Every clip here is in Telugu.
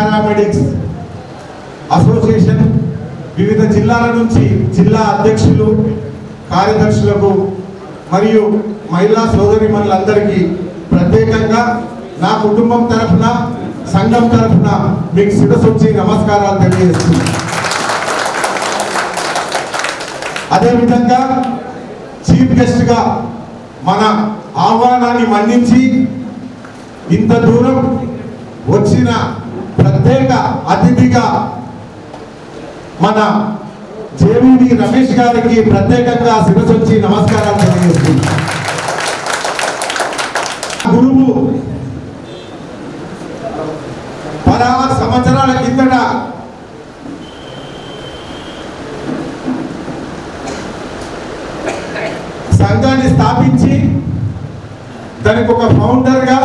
పారామెడిక్స్ అసోసియేషన్ వివిధ జిల్లాల నుంచి జిల్లా అధ్యక్షులు కార్యదర్శులకు మరియు మహిళా సోదరిమణులందరికీ ప్రత్యేకంగా నా కుటుంబం తరఫున సంఘం తరఫున మీకు శిరసొచ్చి నమస్కారాలు తెలియజేస్తున్నాను అదేవిధంగా చీఫ్ గెస్ట్ గా మన ఆహ్వానాన్ని మన్నించి ఇంత దూరం వచ్చిన ప్రత్యేక అతిథిగా మన జేవీడి రమేష్ గారికి ప్రత్యేకంగా శిరసొచ్చి నమస్కారాలు తెలియజేస్తున్నాను గురువు పదహారు సంవత్సరాల కిందట సంఘాన్ని స్థాపించి దానికి ఒక ఫౌండర్గా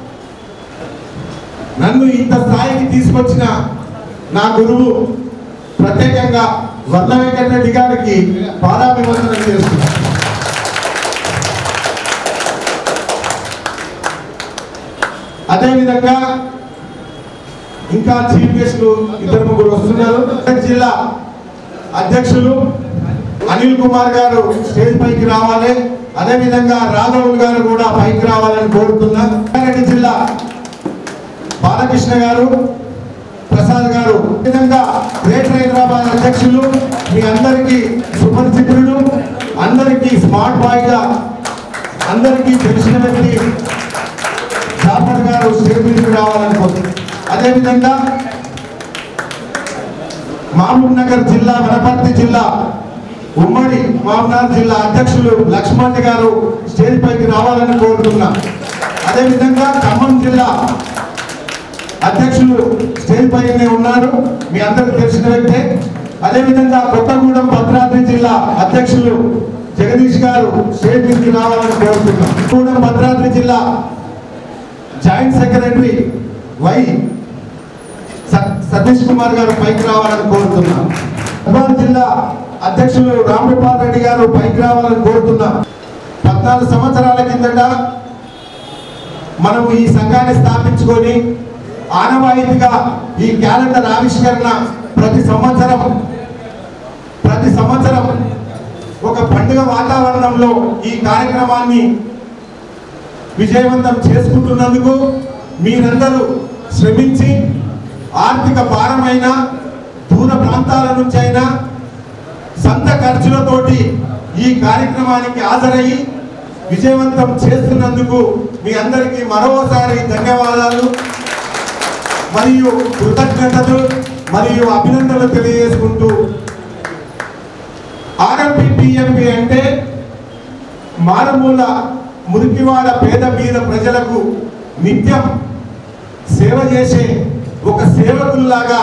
నన్ను ఇంత స్థాయికి తీసుకొచ్చిన నా గురువు ప్రత్యేకంగా వర్ణ వెంకటరెడ్డి గారికి పాదాభివందనం చేస్తున్నాను అదేవిధంగా ఇంకా చీఫ్ గెస్ట్లు ఇద్దరు ముగ్గురు వస్తున్నారు మెదక్ జిల్లా అధ్యక్షులు అనిల్ కుమార్ గారు స్టేజ్ పైకి రావాలి అదేవిధంగా రాఘవులు గారు కూడా పైకి రావాలని కోరుతున్నా రంగారెడ్డి జిల్లా బాలకృష్ణ గారు ప్రసాద్ గారు ఈ విధంగా గ్రేటర్ హైదరాబాద్ అధ్యక్షులు మీ అందరికీ సుపరిచితులు అందరికీ స్మార్ట్ బాయ్ గా అందరికీ తెలిసిన వ్యక్తి జాఫర్ గారు స్టేజ్ మీదకి రావాలని కోరుతున్నాను అదేవిధంగా మహబూబ్ నగర్ జిల్లా వనపర్తి జిల్లా ఉమ్మడి మహబూబ్నగర్ జిల్లా అధ్యక్షులు లక్ష్మణ్ గారు స్టేజ్ పైకి రావాలని కోరుతున్నా అదేవిధంగా ఖమ్మం జిల్లా అధ్యక్షులు స్టేజ్ పైనే ఉన్నారు మీ అందరికి తెలిసిన వ్యక్తే అదేవిధంగా కొత్తగూడెం భద్రాద్రి జిల్లా అధ్యక్షులు జగదీష్ గారు స్టేజ్ మీదకి రావాలని కోరుతున్నాం కొత్తగూడెం భద్రాద్రి జిల్లా జాయింట్ సెక్రటరీ వై స- సతీష్ కుమార్ గారు పైకి రావాలని కోరుతున్నాం నిర్మల్ జిల్లా అధ్యక్షులు రామ్గోపాల్ రెడ్డి గారు పైకి రావాలని కోరుతున్నాం పద్నాలుగు సంవత్సరాల కిందట మనం ఈ సంఘాన్ని స్థాపించుకొని ఆనవాయితీగా ఈ క్యాలెండర్ ఆవిష్కరణ ప్రతి సంవత్సరం ప్రతి సంవత్సరం ఒక పండుగ వాతావరణంలో ఈ కార్యక్రమాన్ని విజయవంతం చేసుకుంటున్నందుకు మీరందరూ శ్రమించి ఆర్థిక భారమైన దూర ప్రాంతాల నుంచి అయినా సొంత ఖర్చులతోటి ఈ కార్యక్రమానికి హాజరయ్యి విజయవంతం చేస్తున్నందుకు మీ అందరికీ మరోసారి ధన్యవాదాలు మరియు కృతజ్ఞతలు మరియు అభినందనలు తెలియజేసుకుంటూ ఆర్ఎంపీ పిఎంపి అంటే మారుమూల మురికివాడ పేద బీద ప్రజలకు నిత్యం సేవ చేసే ఒక సేవకుల్లాగా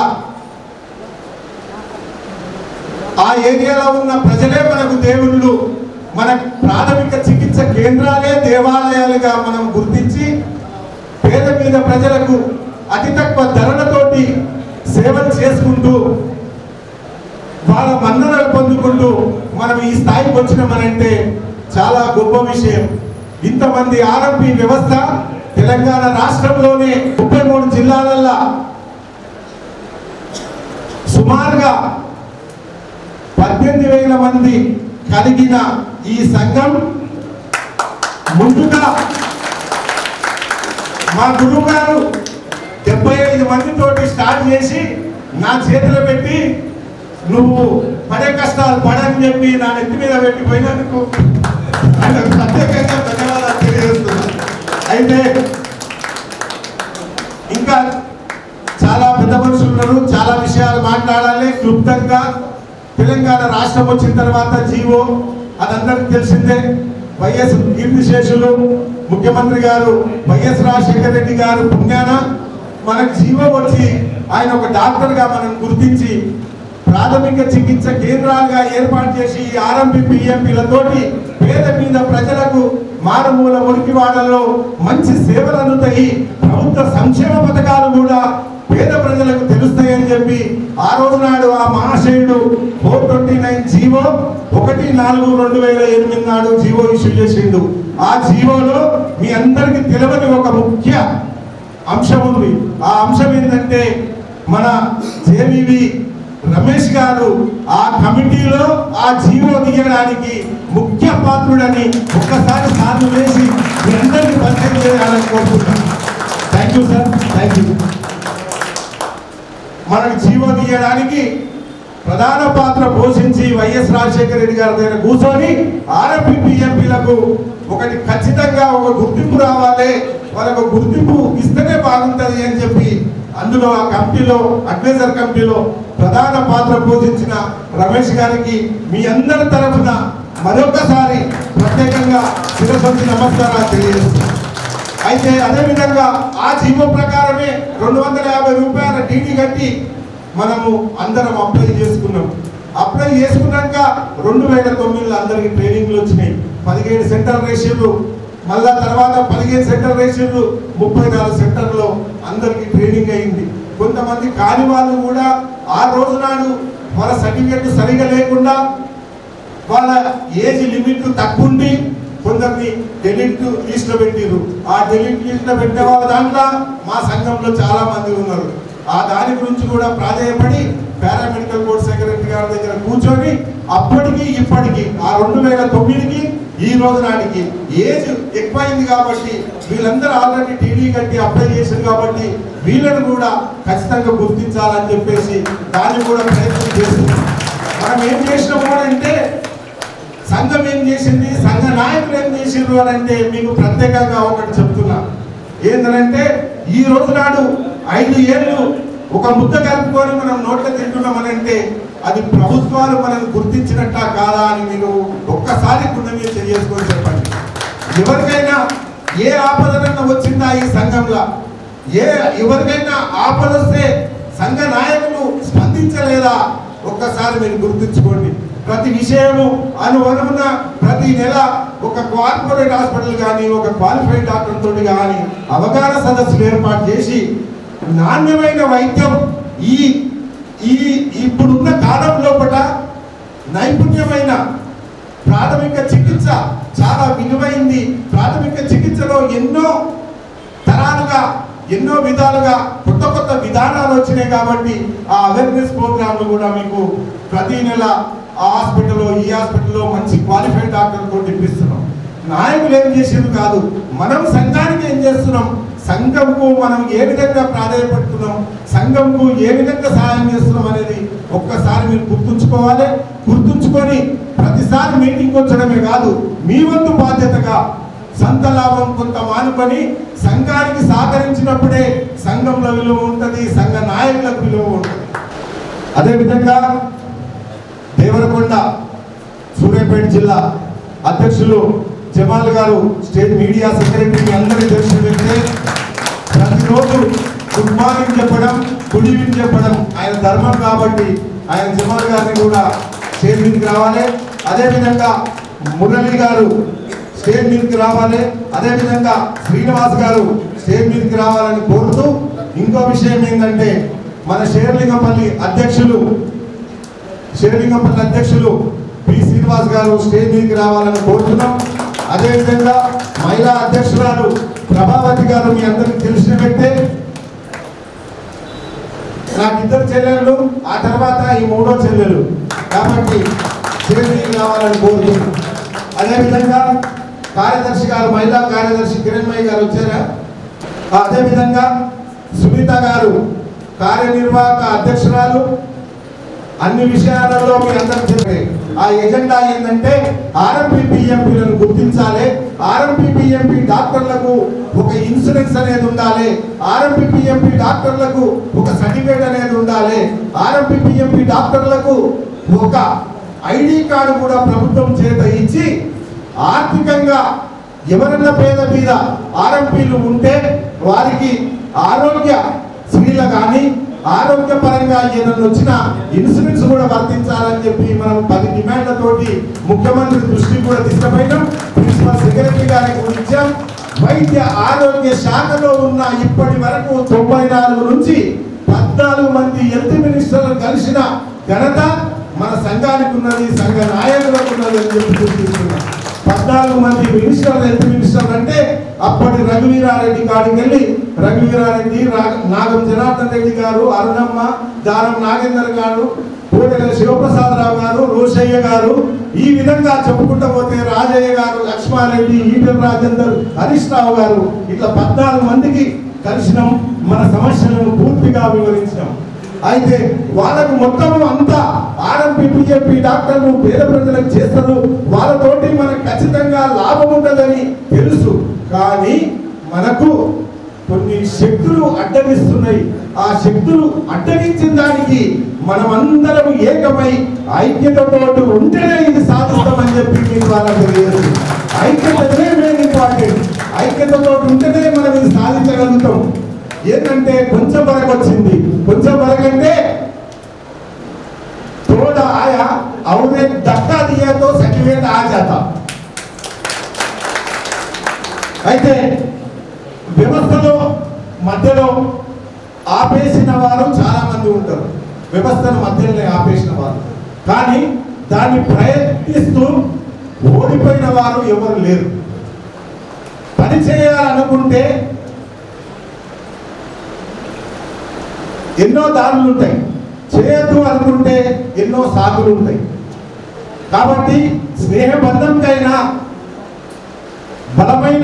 ఆ ఏరియాలో ఉన్న ప్రజలే మనకు దేవుళ్ళు మన ప్రాథమిక చికిత్స కేంద్రాలే దేవాలయాలుగా మనం గుర్తించి పేద మీద ప్రజలకు అతి తక్కువ ధరలతోటి సేవలు చేసుకుంటూ వాళ్ళ మన్ననలు పొందుకుంటూ మనం ఈ స్థాయికి వచ్చినామనంటే చాలా గొప్ప విషయం ఇంతమంది ఆర్ఎంపీ వ్యవస్థ తెలంగాణ రాష్ట్రంలోనే ముప్పై మూడు జిల్లాలల్లో సుమారుగా పద్దెనిమిది వేల మంది కలిగిన ఈ సంఘం ముందుగా మా గురువు గారు డెబ్బై ఐదు మందితోటి స్టార్ట్ చేసి నా చేతిలో పెట్టి నువ్వు పడే కష్టాలు పడని చెప్పి నా నెత్తి మీద పెట్టిపోయినందుకు ఆయనకు ప్రత్యేకంగా ధన్యవాదాలు తెలియజేస్తున్నా అయితే ఇంకా చాలా పెద్ద మనుషులు ఉన్నారు చాలా విషయాలు మాట్లాడాలి క్లుప్తంగా తెలంగాణ రాష్ట్రం వచ్చిన తర్వాత జీవో అదందరికి తెలిసిందే వైఎస్ కీర్తిశేషులు ముఖ్యమంత్రి గారు వైఎస్ రాజశేఖర రెడ్డి గారు పుణ్యాన మనకు జీవో వచ్చి ఆయన ఒక డాక్టర్గా మనం గుర్తించి ప్రాథమిక చికిత్స కేంద్రాలుగా ఏర్పాటు చేసి ఈ ఆర్ఎంపీ పిఎంపీలతోటి పేద మీద ప్రజలకు మారుమూల మురికివాడల్లో మంచి సేవలు అందుతాయి ప్రభుత్వ సంక్షేమ పథకాలు కూడా పేద ప్రజలకు తెలుస్తాయని చెప్పి ఆ రోజు నాడు ఆ మహాశయుడు ఫోర్ ట్వంటీ నైన్ జీవో ఒకటి నాలుగు రెండు వేల ఎనిమిది నాడు జీవో ఇష్యూ చేసిండు ఆ జీవోలో మీ అందరికీ తెలియని ఒక ముఖ్య అంశం ఉంది ఆ అంశం ఏంటంటే మన జేవివి రమేష్ గారు ఆ కమిటీలో ఆ జీవో తీయడానికి ముఖ్య పాత్రుడని ఒక్కసారి సార్లు వేసి మీ అందరినీ పరిచయం చేయాలని కోరుకుంటున్నాను thank you sir thank you మనకు జీవో తీయడానికి ప్రధాన పాత్ర పోషించి వైఎస్ రాజశేఖర రెడ్డి గారి దగ్గర కూర్చొని ఆర్ఎంపీ ఎంపీలకు ఒకటి ఖచ్చితంగా ఒక గుర్తింపు రావాలి వాళ్ళకు గుర్తింపు ఇస్తేనే బాగుంటది అని చెప్పి అందులో ఆ కమిటీలో అడ్వైజర్ కమిటీలో ప్రధాన పాత్ర పోషించిన రమేష్ గారికి మీ అందరి తరఫున మరొకసారి ప్రత్యేకంగా శిరసొంచి నమస్కారాలు తెలియజేస్తున్నాను అయితే అదే విధంగా ఆ జీవో ప్రకారమే రెండు వందల యాభై రూపాయల డీడీ కట్టి మనము అందరం అప్లై చేసుకున్నాం అప్లై చేసుకున్నాక రెండు వేల తొమ్మిదిలో అందరికి ట్రైనింగ్లు వచ్చినాయి పదిహేడు సెంటర్ రేషియోలు మళ్ళా తర్వాత పదిహేను సెంటర్ రేషియోలు ముప్పై నాలుగు సెంటర్లో అందరికి ట్రైనింగ్ అయింది కొంతమంది కాని వాళ్ళు కూడా ఆ రోజు నాడు వాళ్ళ సర్టిఫికెట్ సరిగా లేకుండా వాళ్ళ ఏజ్ లిమిట్ తక్కువ ఉండి కొందరిని డెలిట్ లిస్ట్ లో పెట్టిరు ఆ డెలిట్ లిస్ట్ లో పెట్టే వాళ్ళ దాంట్లో మా సంఘంలో చాలా మంది ఉన్నారు ఆ దాని గురించి కూడా ప్రాధాయపడి పారామెడికల్ బోర్డ్ సెక్రటరీ గారి దగ్గర కూర్చొని అప్పటికి ఇప్పటికి ఆ రెండు వేల తొమ్మిదికి ఈ రోజు నాటికి ఏజ్ ఎక్కువైంది కాబట్టి వీళ్ళందరూ ఆల్రెడీ టీడీ కట్టి అప్లై చేశారు కాబట్టి వీళ్ళని కూడా ఖచ్చితంగా గుర్తించాలని చెప్పేసి దాన్ని కూడా ప్రయత్నం చేస్తున్నాం మనం ఏం చేసినాము అని అంటే సంఘం ఏం చేసింది సంఘ నాయకులు ఏం చేసిండ్రు అని అంటే మీకు ప్రత్యేకంగా ఒకటి చెప్తున్నా ఏంటంటే ఈ రోజు నాడు ఐదు ఏళ్ళు ఒక ముద్ద కలుపుకొని మనం నోట్ల తింటున్నామనంటే అది ప్రభుత్వాలు మనం గుర్తించినట్ట కాదా అని మీరు ఒక్కసారి గుండె మీద చేసుకొని చెప్పండి ఎవరికైనా ఏ ఆపదనన్నా వచ్చిందా ఈ సంఘంలో ఏ ఎవరికైనా ఆపద వస్తే సంఘ నాయకులు స్పందించలేదా ఒక్కసారి మీరు గుర్తుంచుకోండి ప్రతి విషయము అనువనున్న ప్రతి నెల ఒక కార్పొరేట్ హాస్పిటల్ కానీ ఒక క్వాలిఫైడ్ డాక్టర్ తోటి కానీ అవగాహన సదస్సులు ఏర్పాటు చేసి నాణ్యమైన వైద్యం ఈ ఈ ఇప్పుడున్న కాలం లోపల నైపుణ్యమైన ప్రాథమిక చికిత్స చాలా విలువైంది ప్రాథమిక చికిత్సలో ఎన్నో తరాలుగా ఎన్నో విధాలుగా కొత్త కొత్త విధానాలు వచ్చినాయి కాబట్టి ఆ అవేర్నెస్ ప్రోగ్రాంలు కూడా మీకు ప్రతి నెల ఆ హాస్పిటల్లో ఈ హాస్పిటల్లో మంచి క్వాలిఫైడ్ డాక్టర్ తోటి ఇప్పిస్తున్నాం నాయకులు ఏం చేసేది కాదు మనం సంఘానికి ఏం చేస్తున్నాం సంఘంకు మనం ఏ విధంగా ప్రాధాన్యపడుతున్నాం సంఘంకు ఏ విధంగా సహాయం చేస్తున్నాం అనేది ఒక్కసారి మీరు గుర్తుంచుకోవాలి గుర్తుంచుకొని ప్రతిసారి మీటింగ్ వచ్చడమే కాదు మీ వంతు బాధ్యతగా సంత లాభం కొంత మానుకొని సంఘానికి సహకరించినప్పుడే సంఘంలో విలువ ఉంటుంది సంఘ నాయకులకు విలువ ఉంటుంది అదేవిధంగా దేవరకొండ సూర్యాపేట జిల్లా అధ్యక్షులు జమాల్ గారు స్టేట్ మీడియా సెక్రటరీ మీ అందరికీ తెలిసిన వ్యక్తే ప్రతిరోజు గుడ్ మార్నింగ్ చెప్పడం గుడ్ ఈవినింగ్ చెప్పడం ఆయన ధర్మం కాబట్టి ఆయన జమాల్ గారిని కూడా స్టేట్ మీదకి రావాలి అదేవిధంగా మురళి గారు స్టేట్ మీదకి రావాలి అదేవిధంగా శ్రీనివాస్ గారు స్టేట్ మీదకి రావాలని కోరుతూ ఇంకో విషయం ఏంటంటే మన షేర్లింగపల్లి అధ్యక్షులు షేర్లింగపల్లి అధ్యక్షులు పి శ్రీనివాస్ గారు స్టేజ్ మీదకి రావాలని కోరుతున్నాం అదేవిధంగా మహిళా అధ్యక్షురాలు ప్రభావతి గారు మీ అందరికీ తెలిసిన వ్యక్తే నాకు ఇద్దరు చెల్లెళ్ళు ఆ తర్వాత ఈ మూడో చెల్లెలు కాబట్టి స్టేజ్ మీదకి రావాలని కోరుతున్నాం అదేవిధంగా కార్యదర్శి గారు మహిళా కార్యదర్శి కిరణ్మయ్య గారు వచ్చారా ఆ, అదేవిధంగా సునీత గారు కార్యనిర్వాహక అధ్యక్షురాలు అన్ని విషయాలలో మీ అందరూ చెప్పే ఆ ఎజెండా ఏంటంటే ఆర్ఎంపీ పిఎంపీలను గుర్తించాలి ఆర్ఎంపీ పిఎంపీ డాక్టర్లకు ఒక ఇన్సూరెన్స్ అనేది ఉండాలి ఆర్ఎంపీ పిఎంపీ డాక్టర్లకు ఒక సర్టిఫికేట్ అనేది ఉండాలి ఆర్ఎంపీ పిఎంపీ డాక్టర్లకు ఒక ఐడి కార్డు కూడా ప్రభుత్వం చేత ఇచ్చి ఆర్థికంగా ఎవరన్నా పేద మీద ఆర్ఎంపీలు ఉంటే వారికి ఆరోగ్య స్త్రీల కానీ ఆరోగ్యపరంగా ఏదైనా వచ్చిన ఇన్సూరెన్స్ కూడా వర్తించాలని చెప్పి మనం పది డిమాండ్లతోటి ముఖ్యమంత్రి దృష్టికి కూడా తీసుకుపోయినాం ప్రిన్సిపల్ సెక్రటరీ గారికి కూడా ఇచ్చాం వైద్య ఆరోగ్య శాఖలో ఉన్న ఇప్పటి వరకు తొంభై నాలుగు నుంచి పద్నాలుగు మంది హెల్త్ మినిస్టర్లు కలిసిన ఘనత మన సంఘానికి ఉన్నది సంఘ నాయకులకు ఉన్నది అని చెప్పి గుర్తిస్తున్నాం పద్నాలుగు మంది మినిస్టర్ హెల్త్ మినిస్టర్ అంటే అప్పటి రఘువీరారెడ్డి కాడికి వెళ్ళి రఘువీరారెడ్డి రా- నాగం జనార్దన్ రెడ్డి గారు అరుణమ్మ దారం నాగేందర్ గారు కోడెల శివప్రసాదరావు గారు రోషయ్య గారు ఈ విధంగా చెప్పుకుంటూ పోతే రాజయ్య గారు లక్ష్మారెడ్డి ఈటల రాజేందర్ హరీష్ రావు గారు ఇట్లా పద్నాలుగు మందికి కలిసినాం మన సమస్యలను పూర్తిగా వివరించినాం అయితే వాళ్ళకు మొత్తం అంతా ఆర్ఎంపీ పిఎంపీ డాక్టర్లు పేద ప్రజలకు చేస్తారు వాళ్ళతోటి మనకు ఖచ్చితంగా లాభం ఉంటుందని తెలుసు కానీ మనకు కొన్ని శక్తులు అడ్డగిస్తున్నాయి ఆ శక్తులు అడ్డగించిన దానికి మనమందరం ఏకమై ఐక్యతతో ఉంటేనే ఇది సాధిస్తామని చెప్పి మీ ద్వారా తెలియదు ఐక్యతనే మెయిన్ ఇంపార్టెంట్ ఐక్యతతో ఉంటేనే మనం ఇది సాధించగలుగుతాం ఏంటంటే కొంచెం వరకు వచ్చింది కొంచెం వరకు అంటే थोड़ा आया और एक धक्का दिया तो सर्टिफिकेट आ जाता అయితే వ్యవస్థలో మధ్యలో ఆపేసిన వారు చాలా మంది ఉంటారు వ్యవస్థను మధ్యలోనే ఆపేసిన వారు కానీ దాన్ని ప్రయత్నిస్తూ ఓడిపోయిన వారు ఎవరు లేరు పని చేయాలనుకుంటే ఎన్నో దారులు ఉంటాయి చేయొద్దు అనుకుంటే ఎన్నో సాగులు ఉంటాయి కాబట్టి స్నేహబంధంకైనా బలమైన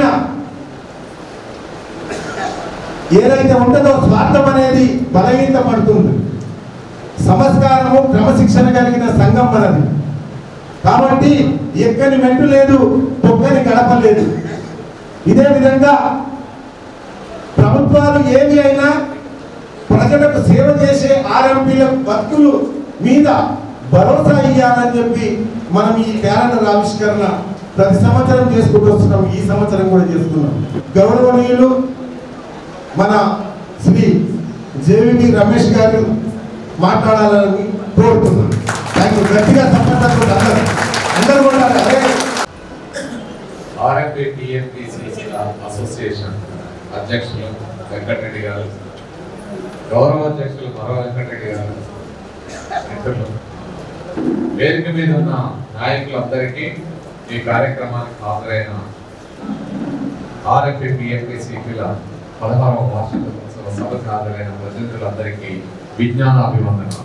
ఏదైతే ఉంటుందో స్వార్థం అనేది బలహీనపడుతుంది సంస్కారము క్రమశిక్షణ కలిగిన సంఘం మనది కాబట్టి ఎక్కని మెట్టు లేదు తొక్కని గడప లేదు ఇదే విధంగా ప్రభుత్వాలు ఏవి అయినా ప్రజలకు సేవ చేసే ఆర్ఎంపీల భక్తులు మీద భరోసా ఇవ్వాలని చెప్పి మనం ఈ క్యాలెండర్ ఆవిష్కరణ ప్రతి సంవత్సరం చేసుకుంటూ వస్తున్నాం ఈ సంవత్సరం కూడా చేస్తున్నాం గౌరవనీయులు మన శ్రీ జేవిబి రమేష్ గారు మాట్లాడాలని కోరుతున్నాం థ్యాంక్ యూ గట్టిగా సంబంధాలు అందరూ అందరూ కూడా అదే ఆర్ఎంపీ టిఎంపిసిసి అసోసియేషన్ అధ్యక్షులు వెంకటరెడ్డి గారు గౌరవ అధ్యక్షులు మరో వెంకటరెడ్డి గారు మిత్రులు వేదిక మీద ఉన్న నాయకులందరికీ ఈ కార్యక్రమానికి హాజరైన ఆర్ఎంపీ టిఎంపిసిపిల పదహారవ వార్షిక ఉత్సవ సభకు హాజరైన ప్రతినిధులందరికీ విజ్ఞాన అభివందనాలు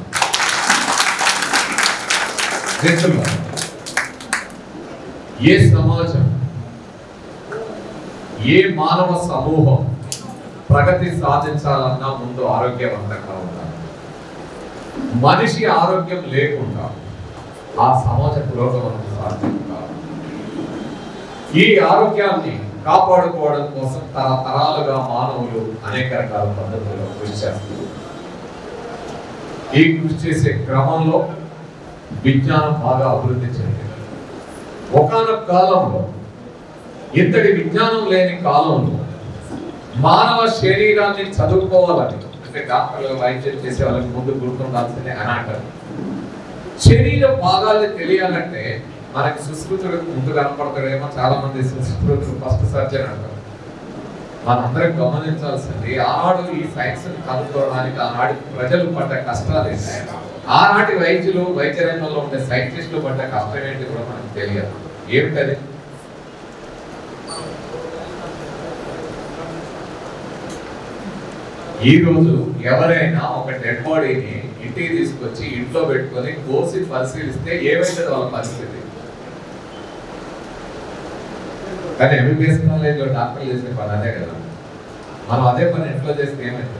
మిత్రులు ఏ సమాజం ఏ మానవ సమూహం ప్రగతి సాధించాలన్నా ముందు ఆరోగ్యవంతంగా ఉండాలి మనిషి ఆరోగ్యం లేకుండా ఆ సమాజ పురోగమనం సాధ్యం కాదు ఈ ఆరోగ్యాన్ని కాపాడుకోవడం కోసం తరతరాలుగా మానవులు అనేక రకాల పద్ధతుల్లో కృషి చేస్తారు ఈ కృషి చేసే క్రమంలో విజ్ఞానం బాగా అభివృద్ధి చెందింది ఒకనొక కాలంలో ఇంతటి విజ్ఞానం లేని కాలంలో మానవ శరీరాన్ని చదువుకోవాలని అంటే డాక్టర్లు వైద్యం చేసే వాళ్ళకి ముందు గుర్తుండాల్సిందే అని అంటారు శరీర భాగాలు తెలియాలంటే మనకి సుశ్రుతులకు ముందు కనపడతాడేమో చాలా మంది సుశ్రుతులు ఫస్ట్ సర్జన్ అంటారు మనందరం గమనించాల్సింది ఆనాడు ఈ సైన్స్ కనుక్కోవడానికి ఆనాడు ప్రజలు పడ్డ కష్టాలు ఏంటి ఆనాటి వైద్యులు వైద్య రంగంలో ఉండే సైంటిస్టులు పడ్డ కష్టం ఏంటి కూడా మనకు తెలియదు ఏమిటది ఈ రోజు ఎవరైనా ఒక డెడ్ బాడీని ఇంటికి తీసుకొచ్చి ఇంట్లో పెట్టుకొని కోసి పరిశీలిస్తే ఏమైతుంది వాళ్ళ పరిస్థితి కానీ ఎంబీబీఎస్ కాలేజ్లో డాక్టర్లు చేసే పని అదే కదా మనం అదే పని ఇంట్లో చేస్తే ఏమైతుంది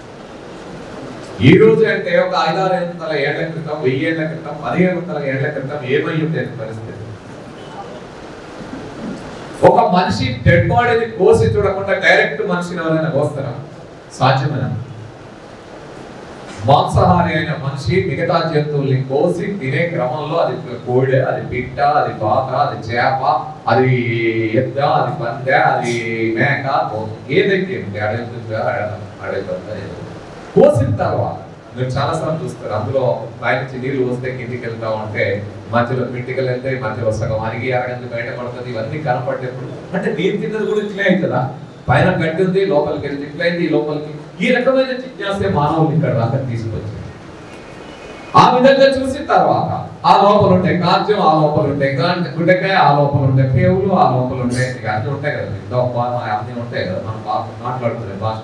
ఈ రోజు అంటే ఒక ఐదారు వందల ఏళ్ల క్రితం వెయ్యి ఏళ్ల క్రితం పదిహేను వందల ఏళ్ల క్రితం ఏమై ఉండేది పరిస్థితి ఒక మనిషి డెడ్ బాడీని కోసి చూడకుండా డైరెక్ట్ మనిషిని ఎవరైనా కోస్తారా సాధ్యమేనా మాంసాహారి అయిన మనిషి మిగతా జంతువుల్ని కోసి తినే క్రమంలో అది కోడె అది పిట్ట అది బాత అది చేప అది ఎద్ద అది పందె అది మేక ఏదైతే ఏంటి అడవి అడవి కోసిన తర్వాత మీరు చాలా సార్లు చూస్తారు అందులో పైనుంచి నీళ్లు వస్తే కిందికి వెళ్తా ఉంటే మధ్యలో మిట్టికలు వెళ్తే మధ్యలో సగం అరిగి అరగంది బయట పడుతుంది ఇవన్నీ కనపడేప్పుడు అంటే నేను తిన్నది కూడా ఇట్లే అవుతుందా పైన గడ్డి ఉంది లోపలికి వెళ్ళి ఇట్లయింది లోపలికి ఈ రకమైన జిజ్ఞాసే మానవులు ఇక్కడ దాకా తీసుకొచ్చింది ఆ విధంగా చూసిన తర్వాత ఆ లోపల ఉంటాయి కాంచం ఆ లోపల ఉంటాయి గాంట- గుడ్డకాయ ఆ లోపల ఉంటాయి పేవులు ఆ లోపల ఉంటాయి ఇక అన్ని ఉంటాయి కదా దొప్ప అన్ని ఉంటాయి కదా మనం బాగా మాట్లాడుకునే భాష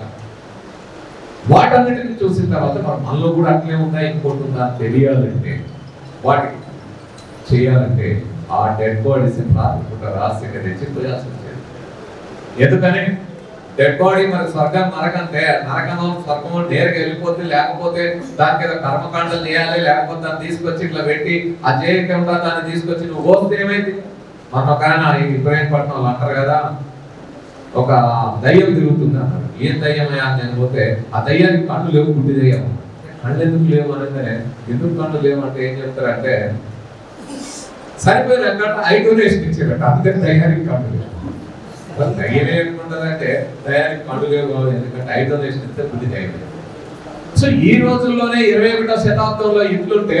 వాటన్నిటిని చూసిన తర్వాత మరి మనలో కూడా అట్లే ఉందా ఇంకోటి ఉందా అని తెలియాలంటే వాటికి చేయాలంటే ఆ డెడ్ బాడీస్ ప్రాథమిక రహస్యంగా తెచ్చి పోయాల్సి వచ్చేది ఎందుకని డెడ్ బాడీ మరి స్వర్గం నరకంటే నరకం స్వర్గం నేరుగా వెళ్ళిపోతే లేకపోతే దానికి ఏదో కర్మకాండలు చేయాలి లేకపోతే దాన్ని తీసుకొచ్చి ఇట్లా పెట్టి ఆ చేయకుండా దాన్ని తీసుకొచ్చి నువ్వు పోస్తే ఏమైంది మన ఒక ఆయన ఈ ఇబ్రాహీంపట్నం వాళ్ళు అంటారు కదా ఒక దయ్యం తిరుగుతుంది అన్నారు ఏం దయ్యమయ్యా అని నేను పోతే ఆ దయ్యానికి కళ్ళు లేవు గుడ్డి దయ్యం కళ్ళు ఎందుకు లేవు అంటే ఎందుకు కళ్ళు లేవు అంటే ఏం చెప్తారంటే సరిపోయిన ఐ డొనేషన్ ఇచ్చారట అందుకని దయ్యానికి కళ్ళు లేవు మరి దయ్యం ఏముంటుందంటే దయ్యానికి కళ్ళు లేవు కాదు. ఎందుకంటే ఐ డొనేషన్ ఇస్తే బుద్ధి దయ్యం లేదు. సో ఈ రోజుల్లోనే ఇరవై ఒకటో శతాబ్దంలో ఇట్లుంటే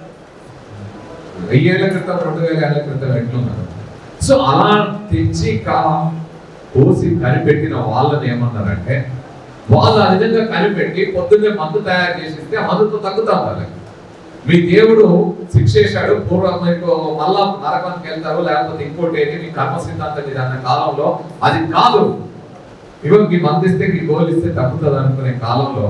వెయ్యేళ్ల క్రితం రెండు వేల ఏళ్ల క్రితం ఎట్లున్నారు సో అలా తెచ్చి కా పోసి కనిపెట్టిన వాళ్ళని ఏమన్నారంటే వాళ్ళు ఆ విధంగా కనిపెట్టి పొద్దున్నే మందు తయారు చేసి ఇస్తే ఆ మందుతో తగ్గుతాం వాళ్ళకి మీ దేవుడు శిక్షేశాడు పూర్వం మీకు మళ్ళా నరకానికి వెళ్తారు లేకపోతే ఇంకోటి ఏంటి మీ కర్మ సిద్ధాంతం ఇది అన్న కాలంలో అది కాదు ఇగో ఈ మంది ఇస్తే ఈ గోల్ ఇస్తే తగ్గుతుంది అనుకునే కాలంలో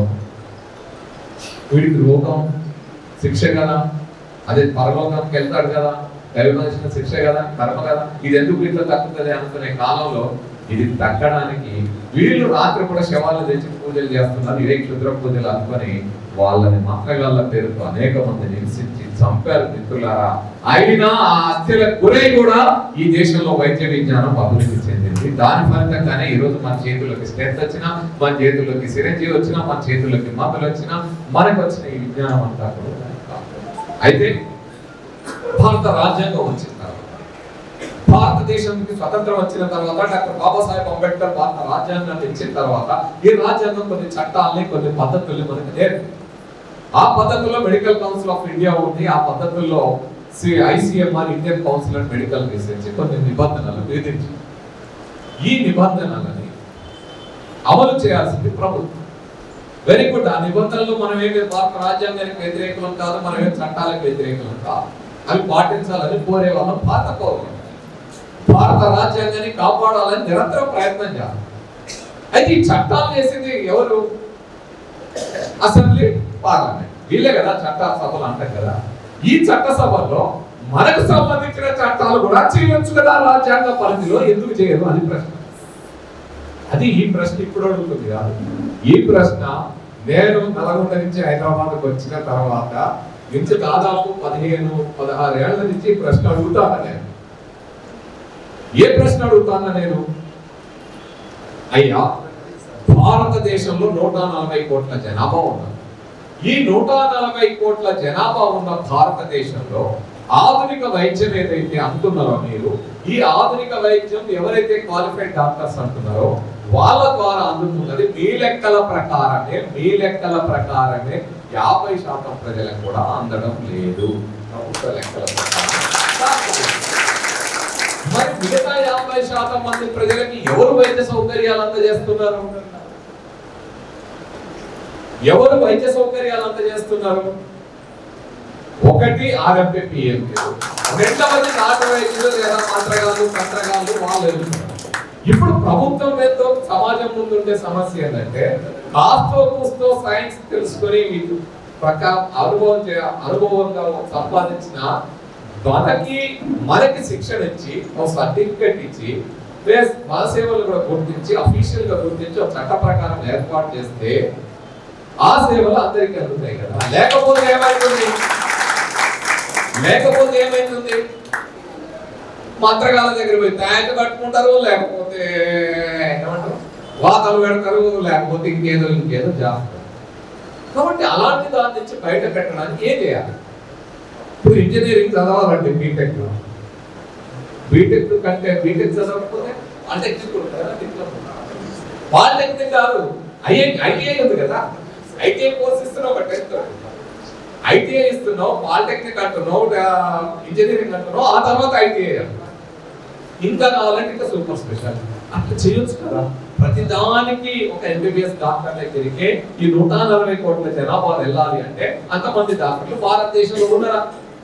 వీడికి రోగం శిక్ష కదా అదే పరలోకంకి వెళ్తాడు కదా దైవదర్శన శిక్ష కదా కర్మ కదా ఇది ఎందుకు ఇట్లా తగ్గుతుంది అనుకునే కాలంలో ఇది తగ్గడానికి వీళ్ళు రాత్రి కూడా శవాలను తెచ్చి పూజలు చేస్తున్నారు ఇదే క్షుద్ర పూజలు అనుకొని వాళ్ళని మంత్రగాళ్ళ పేరుతో అనేక మంది నివసించి చంపారు మిత్రులారా అయినా ఆ హత్యలకు గురై కూడా ఈ దేశంలో వైద్య విజ్ఞానం అభివృద్ధి చెందింది దాని ఫలితంగానే ఈ రోజు మన చేతుల్లోకి స్ట్రెంత్ వచ్చినా మన చేతుల్లోకి సిరంజీ వచ్చినా మన చేతుల్లోకి మందులు వచ్చినా మనకు వచ్చిన ఈ విజ్ఞానం అంతా కూడా దానికి కారణం. అయితే భారత రాజ్యాంగం వచ్చిన తర్వాత భారతదేశానికి స్వతంత్రం వచ్చిన తర్వాత డాక్టర్ బాబాసాహెబ్ అంబేద్కర్ భారత రాజ్యాంగాన్ని ఇచ్చిన తర్వాత ఈ రాజ్యాంగం కొన్ని చట్టాలని కొన్ని పద్ధతుల్ని మనకు నేర్పి ఆ పద్ధతుల్లో మెడికల్ కౌన్సిల్ ఆఫ్ ఇండియా ఉంది ఆ పద్ధతుల్లో ICMR Indian council and medical research కొన్ని నిబంధనలు విధించి ఈ నిబంధనలని అమలు చేయాల్సింది ప్రభుత్వం వెరీ గుడ్ ఆ నిబంధనలు మనం ఏమి భారత రాజ్యాంగానికి వ్యతిరేకులం కాదు మనం ఏం చట్టాలకు వ్యతిరేకులం కాదు అవి పాటించాలని కోరే వాళ్ళం భారత పౌరులు భారత రాజ్యాంగాన్ని కాపాడాలని నిరంతరం ప్రయత్నం చేయాలి అయితే ఈ చట్టాలు చేసింది ఎవరు అసెంబ్లీ పార్లమెంట్ వీళ్ళే కదా చట్ట సభలు అంటారు కదా ఈ చట్ట సభల్లో మనకు సంబంధించిన చట్టాలు కూడా చేయొచ్చు కదా రాజ్యాంగ పరిధిలో ఎందుకు చేయరు అది ప్రశ్న అది ఈ ప్రశ్న ఇప్పుడు అడుగుతుంది కాదు ఈ ప్రశ్న నేను నల్గొండ నుంచి హైదరాబాద్కి వచ్చిన తర్వాత నుంచి దాదాపు పదిహేను పదహారు ఏళ్ల నుంచి ఈ ప్రశ్న అడుగుతాను నేను ఏ ప్రశ్న అడుగుతానా నేను అయ్యా భారతదేశంలో నూట నలభై కోట్ల జనాభా ఉన్నారు ఈ నూట నలభై కోట్ల జనాభా ఉన్న భారతదేశంలో ఆధునిక వైద్యం ఏదైతే అంటున్నారో మీరు ఈ ఆధునిక వైద్యం ఎవరైతే క్వాలిఫైడ్ డాక్టర్స్ అంటున్నారో వాళ్ళ ద్వారా అందుతున్నది మీ లెక్కల ప్రకారమే మీ లెక్కల ప్రకారమే యాభై శాతం ప్రజలకు కూడా అందడం లేదు ప్రభుత్వ లెక్కల ప్రకారం మరి మిగతా యాభై శాతం మంది ప్రజలకి ఎవరు వైద్య సౌకర్యాలు అందజేస్తున్నారు ఎవరు వైద్య సౌకర్యాలు అందజేస్తున్నారు ఒకటి ఆర్ఎంపీ పిఎంపీ రెండవది నాటు వైద్యులు లేదా మంత్రగాళ్ళు తంత్రగాళ్ళు వాళ్ళు వెళ్తున్నారు ఇప్పుడు ప్రభుత్వం ఎంతో సమాజం ముందు ఉండే సమస్య ఏంటంటే కాస్తో కూస్తో సైన్స్ తెలుసుకొని మీకు ప్రకా అనుభవం చే- అనుభవంగా సంపాదించిన మనకి మనకి శిక్షణ ఇచ్చి ఒక సర్టిఫికెట్ ఇచ్చి ప్లస్ మన సేవలు కూడా గుర్తించి అఫీషియల్ గా గుర్తించి ఒక చట్ట ప్రకారం ఏర్పాటు చేస్తే ఆ సేవలు అందరికీ అందుతాయి కదా లేకపోతే ఏమైతుంది లేకపోతే ఏమైతుంది మంత్రగాల దగ్గర పోయి ట్యాంక్ కట్టుకుంటారు లేకపోతే ఏమంటారు వాతలు పెడతారు లేకపోతే ఇంకేదో ఇంకేదో చేస్తారు కాబట్టి అలాంటి దాని నుంచి బయట పెట్టడానికి ఏం చేయాలి ఇప్పుడు ఇంజనీరింగ్ చదవాలండి బీటెక్ బీటెక్ కంటే బీటెక్ చదవకపోతే పాలిటెక్నిక్ ఉంటుందా డిప్లొమా పాలిటెక్నిక్ కాదు ఐఏ ఐటీఐ ఉంది కదా ఐటీఐ కోర్స్ ఇస్తున్నావు ఒక టెన్త్ ఐటీఐ ఇస్తున్నావు పాలిటెక్నిక్ అంటున్నావు ఇంజనీరింగ్ అంటున్నావు ఆ తర్వాత ఐటీఐ అంటున్నావు ఇంకా కావాలంటే ఇంకా సూపర్ స్పెషల్ అట్లా చేయొచ్చు కదా ప్రతి దానికి ఒక ఎంబీబీఎస్ డాక్టర్ దగ్గరికి ఈ నూట నలభై కోట్ల జనాభా వెళ్ళాలి అంటే అంతమంది డాక్టర్లు భారతదేశంలో ఉన్నారా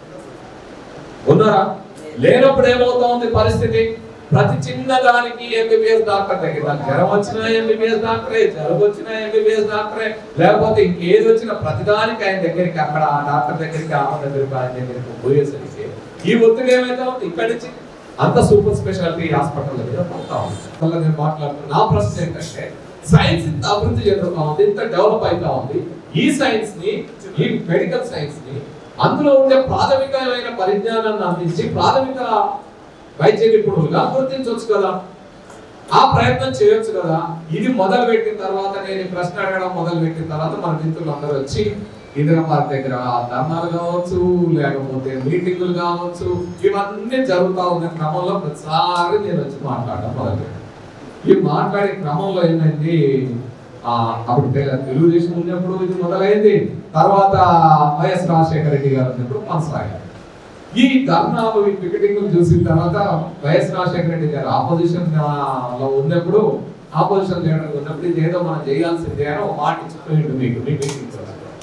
ఉన్నారా లేనప్పుడు ఏమవుతా ఉంది పరిస్థితి ప్రతి చిన్న దానికి ఎంబీబీఎస్ డాక్టర్ దగ్గర నాకు జ్వరం వచ్చినా ఎంబీబీఎస్ డాక్టరే జలుబు వచ్చినా ఎంబీబీఎస్ డాక్టరే లేకపోతే ఇంకేది వచ్చినా ప్రతి దానికి ఆయన దగ్గరికి అక్కడ ఆ డాక్టర్ దగ్గరికి ఆ దగ్గరికి ఆయన దగ్గరికి పోయేసరికి ఈ ఒత్తిడి ఏమైతే ఉంది ఇక్కడి నుంచి అంత సూపర్ స్పెషాలిటీ హాస్పిటల్ దగ్గర పోతా ఉంది అలా నేను మాట్లాడుతున్నా నా ప్రశ్న ఏంటంటే సైన్స్ ఇంత అభివృద్ధి చెందుతా ఉంది ఇంత డెవలప్ అవుతా ఉంది ఈ సైన్స్ ని ఈ మెడికల్ సైన్స్ ని అందులో ఉండే ప్రాథమికమైన పరిజ్ఞానాన్ని అందించి ప్రాథమిక వైద్య నిపుణులుగా గుర్తించవచ్చు కదా ఆ ప్రయత్నం చేయొచ్చు కదా ఇది మొదలు పెట్టిన తర్వాత నేను ఈ ప్రశ్న అడగడం మొదలు పెట్టిన తర్వాత మన మిత్రులు అందరూ వచ్చి ఇందిరా పార్క్ దగ్గర ధర్నాలు కావచ్చు లేకపోతే మీటింగులు కావచ్చు ఇవన్నీ జరుగుతా ఉన్న క్రమంలో ప్రతిసారి నేను వచ్చి మాట్లాడడం మొదలు ఈ మాట్లాడే క్రమంలో ఏంటంటే ఆ అప్పుడు తెల- తెలుగుదేశం ఉన్నప్పుడు ఇది మొదలైంది తర్వాత వైఎస్ రాజశేఖర రెడ్డి గారు ఉన్నప్పుడు కొనసాగారు ఈ ధర్నాలు ఈ పికెటింగ్ చూసిన తర్వాత వైఎస్ రాజశేఖర రెడ్డి గారు ఆపోజిషన్ లో ఉన్నప్పుడు ఆపోజిషన్ లీడర్ ఉన్నప్పుడు ఇది ఏదో మనం చేయాల్సిందే అని ఒక మాట ఇచ్చిపోయింది మీకు మీ మీటింగ్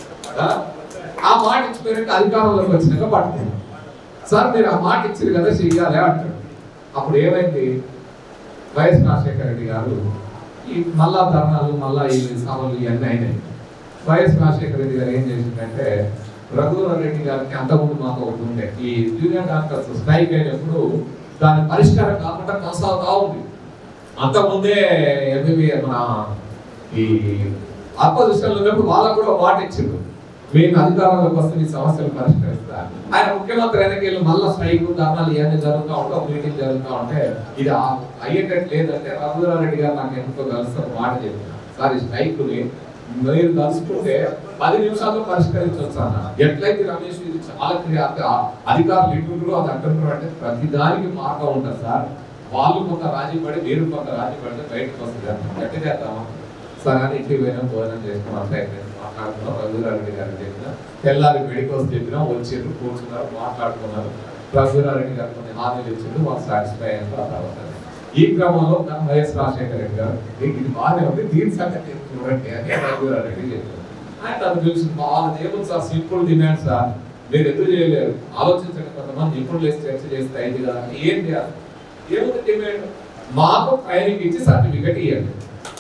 ఆ మాట ఇచ్చిపోయినట్టు అధికారంలోకి వచ్చినాక పడుతుంది సార్ మీరు ఆ మాట ఇచ్చారు కదా చెయ్యాలి అంటారు అప్పుడు ఏమైంది వైఎస్ రాజశేఖర రెడ్డి గారు ఈ మళ్ళా ధర్నాలు మళ్ళా ఈ సభలు ఇవన్నీ అయినాయి వైఎస్ రాజశేఖర రెడ్డి గారు ఏం చేసిందంటే రఘువరన్ రెడ్డి గారికి అంతకుముందు మాకు ఒకటి ఉండే ఈ జూనియర్ డాక్టర్స్ స్ట్రైక్ అయినప్పుడు దాని పరిష్కారం కాకుండా కొనసాగుతా ఉంది అంతకుముందే ఎంబీబీఎస్ మన ఈ అపోజిషన్లో ఉన్నప్పుడు వాళ్ళకు కూడా ఒక మాట ఇచ్చిండు మేము అధికారంలోకి వస్తే ఈ సమస్యలు పరిష్కరిస్తారు ఆయన ముఖ్యమంత్రి వెనకెళ్ళి మళ్ళీ స్ట్రైక్ ధర్నాలు ఇవన్నీ జరుగుతూ ఉంటే ఒక మీటింగ్ జరుగుతూ ఉంటే ఇది ఆ- అయ్యేటట్టు లేదంటే రఘువరారెడ్డి గారు నాకు ఎందుకో కలిసి ఒక మాట చెప్పిన సార్ ఈ స్ట్రైక్ ని మీరు కలుసుకుంటే పది నిమిషాల్లో పరిష్కరించవచ్చు అన్న ఎట్లయితే రమేష్ ఇది చాలా క్లియర్ అధికారులు ఇటున్నారు అది అంటున్నారు అంటే ప్రతి దానికి మార్గం ఉంటుంది సార్ వాళ్ళు కొంత రాజీ పడి మీరు కొంత రాజీ పడితే బయటకు వస్తుంది అన్న ఎట్లా చేద్దామా సరే అని ఇంటికి పోయినా భోజనం చేసుకున్నాం అంటే మాట్లాడుకున్నాం రఘురారెడ్డి గారు చెప్పిన తెల్లారి మెడికోస్ చెప్పినా వచ్చిండ్రు కూర్చున్నారు మాట్లాడుకున్నారు రఘురారెడ్డి గారు కొన్ని హామీలు ఇచ్చిండ్రు వాళ్ళు సాటిస్ఫై అయిన తర్వాత ఈ క్రమంలో నా వైఎస్ రాజశేఖర రెడ్డి గారు "మీకు ఇది బాగానే ఉంది దీని సంగతి ఏంటి చూడండి అని రఘురారెడ్డి చెప్పారు ఆయన నన్ను చూసి బాగా ఏముంది సార్ సింపుల్ డిమాండ్ సార్ మీరు ఎందుకు చేయలేరు ఆలోచించండి కొంతమంది నిపుణులు వేసి చర్చ చేస్తే అయింది కదా అంటే ఏం చేయాలి ఏముంది డిమాండ్ మాకు ట్రైనింగ్ ఇచ్చి సర్టిఫికెట్ ఇవ్వండి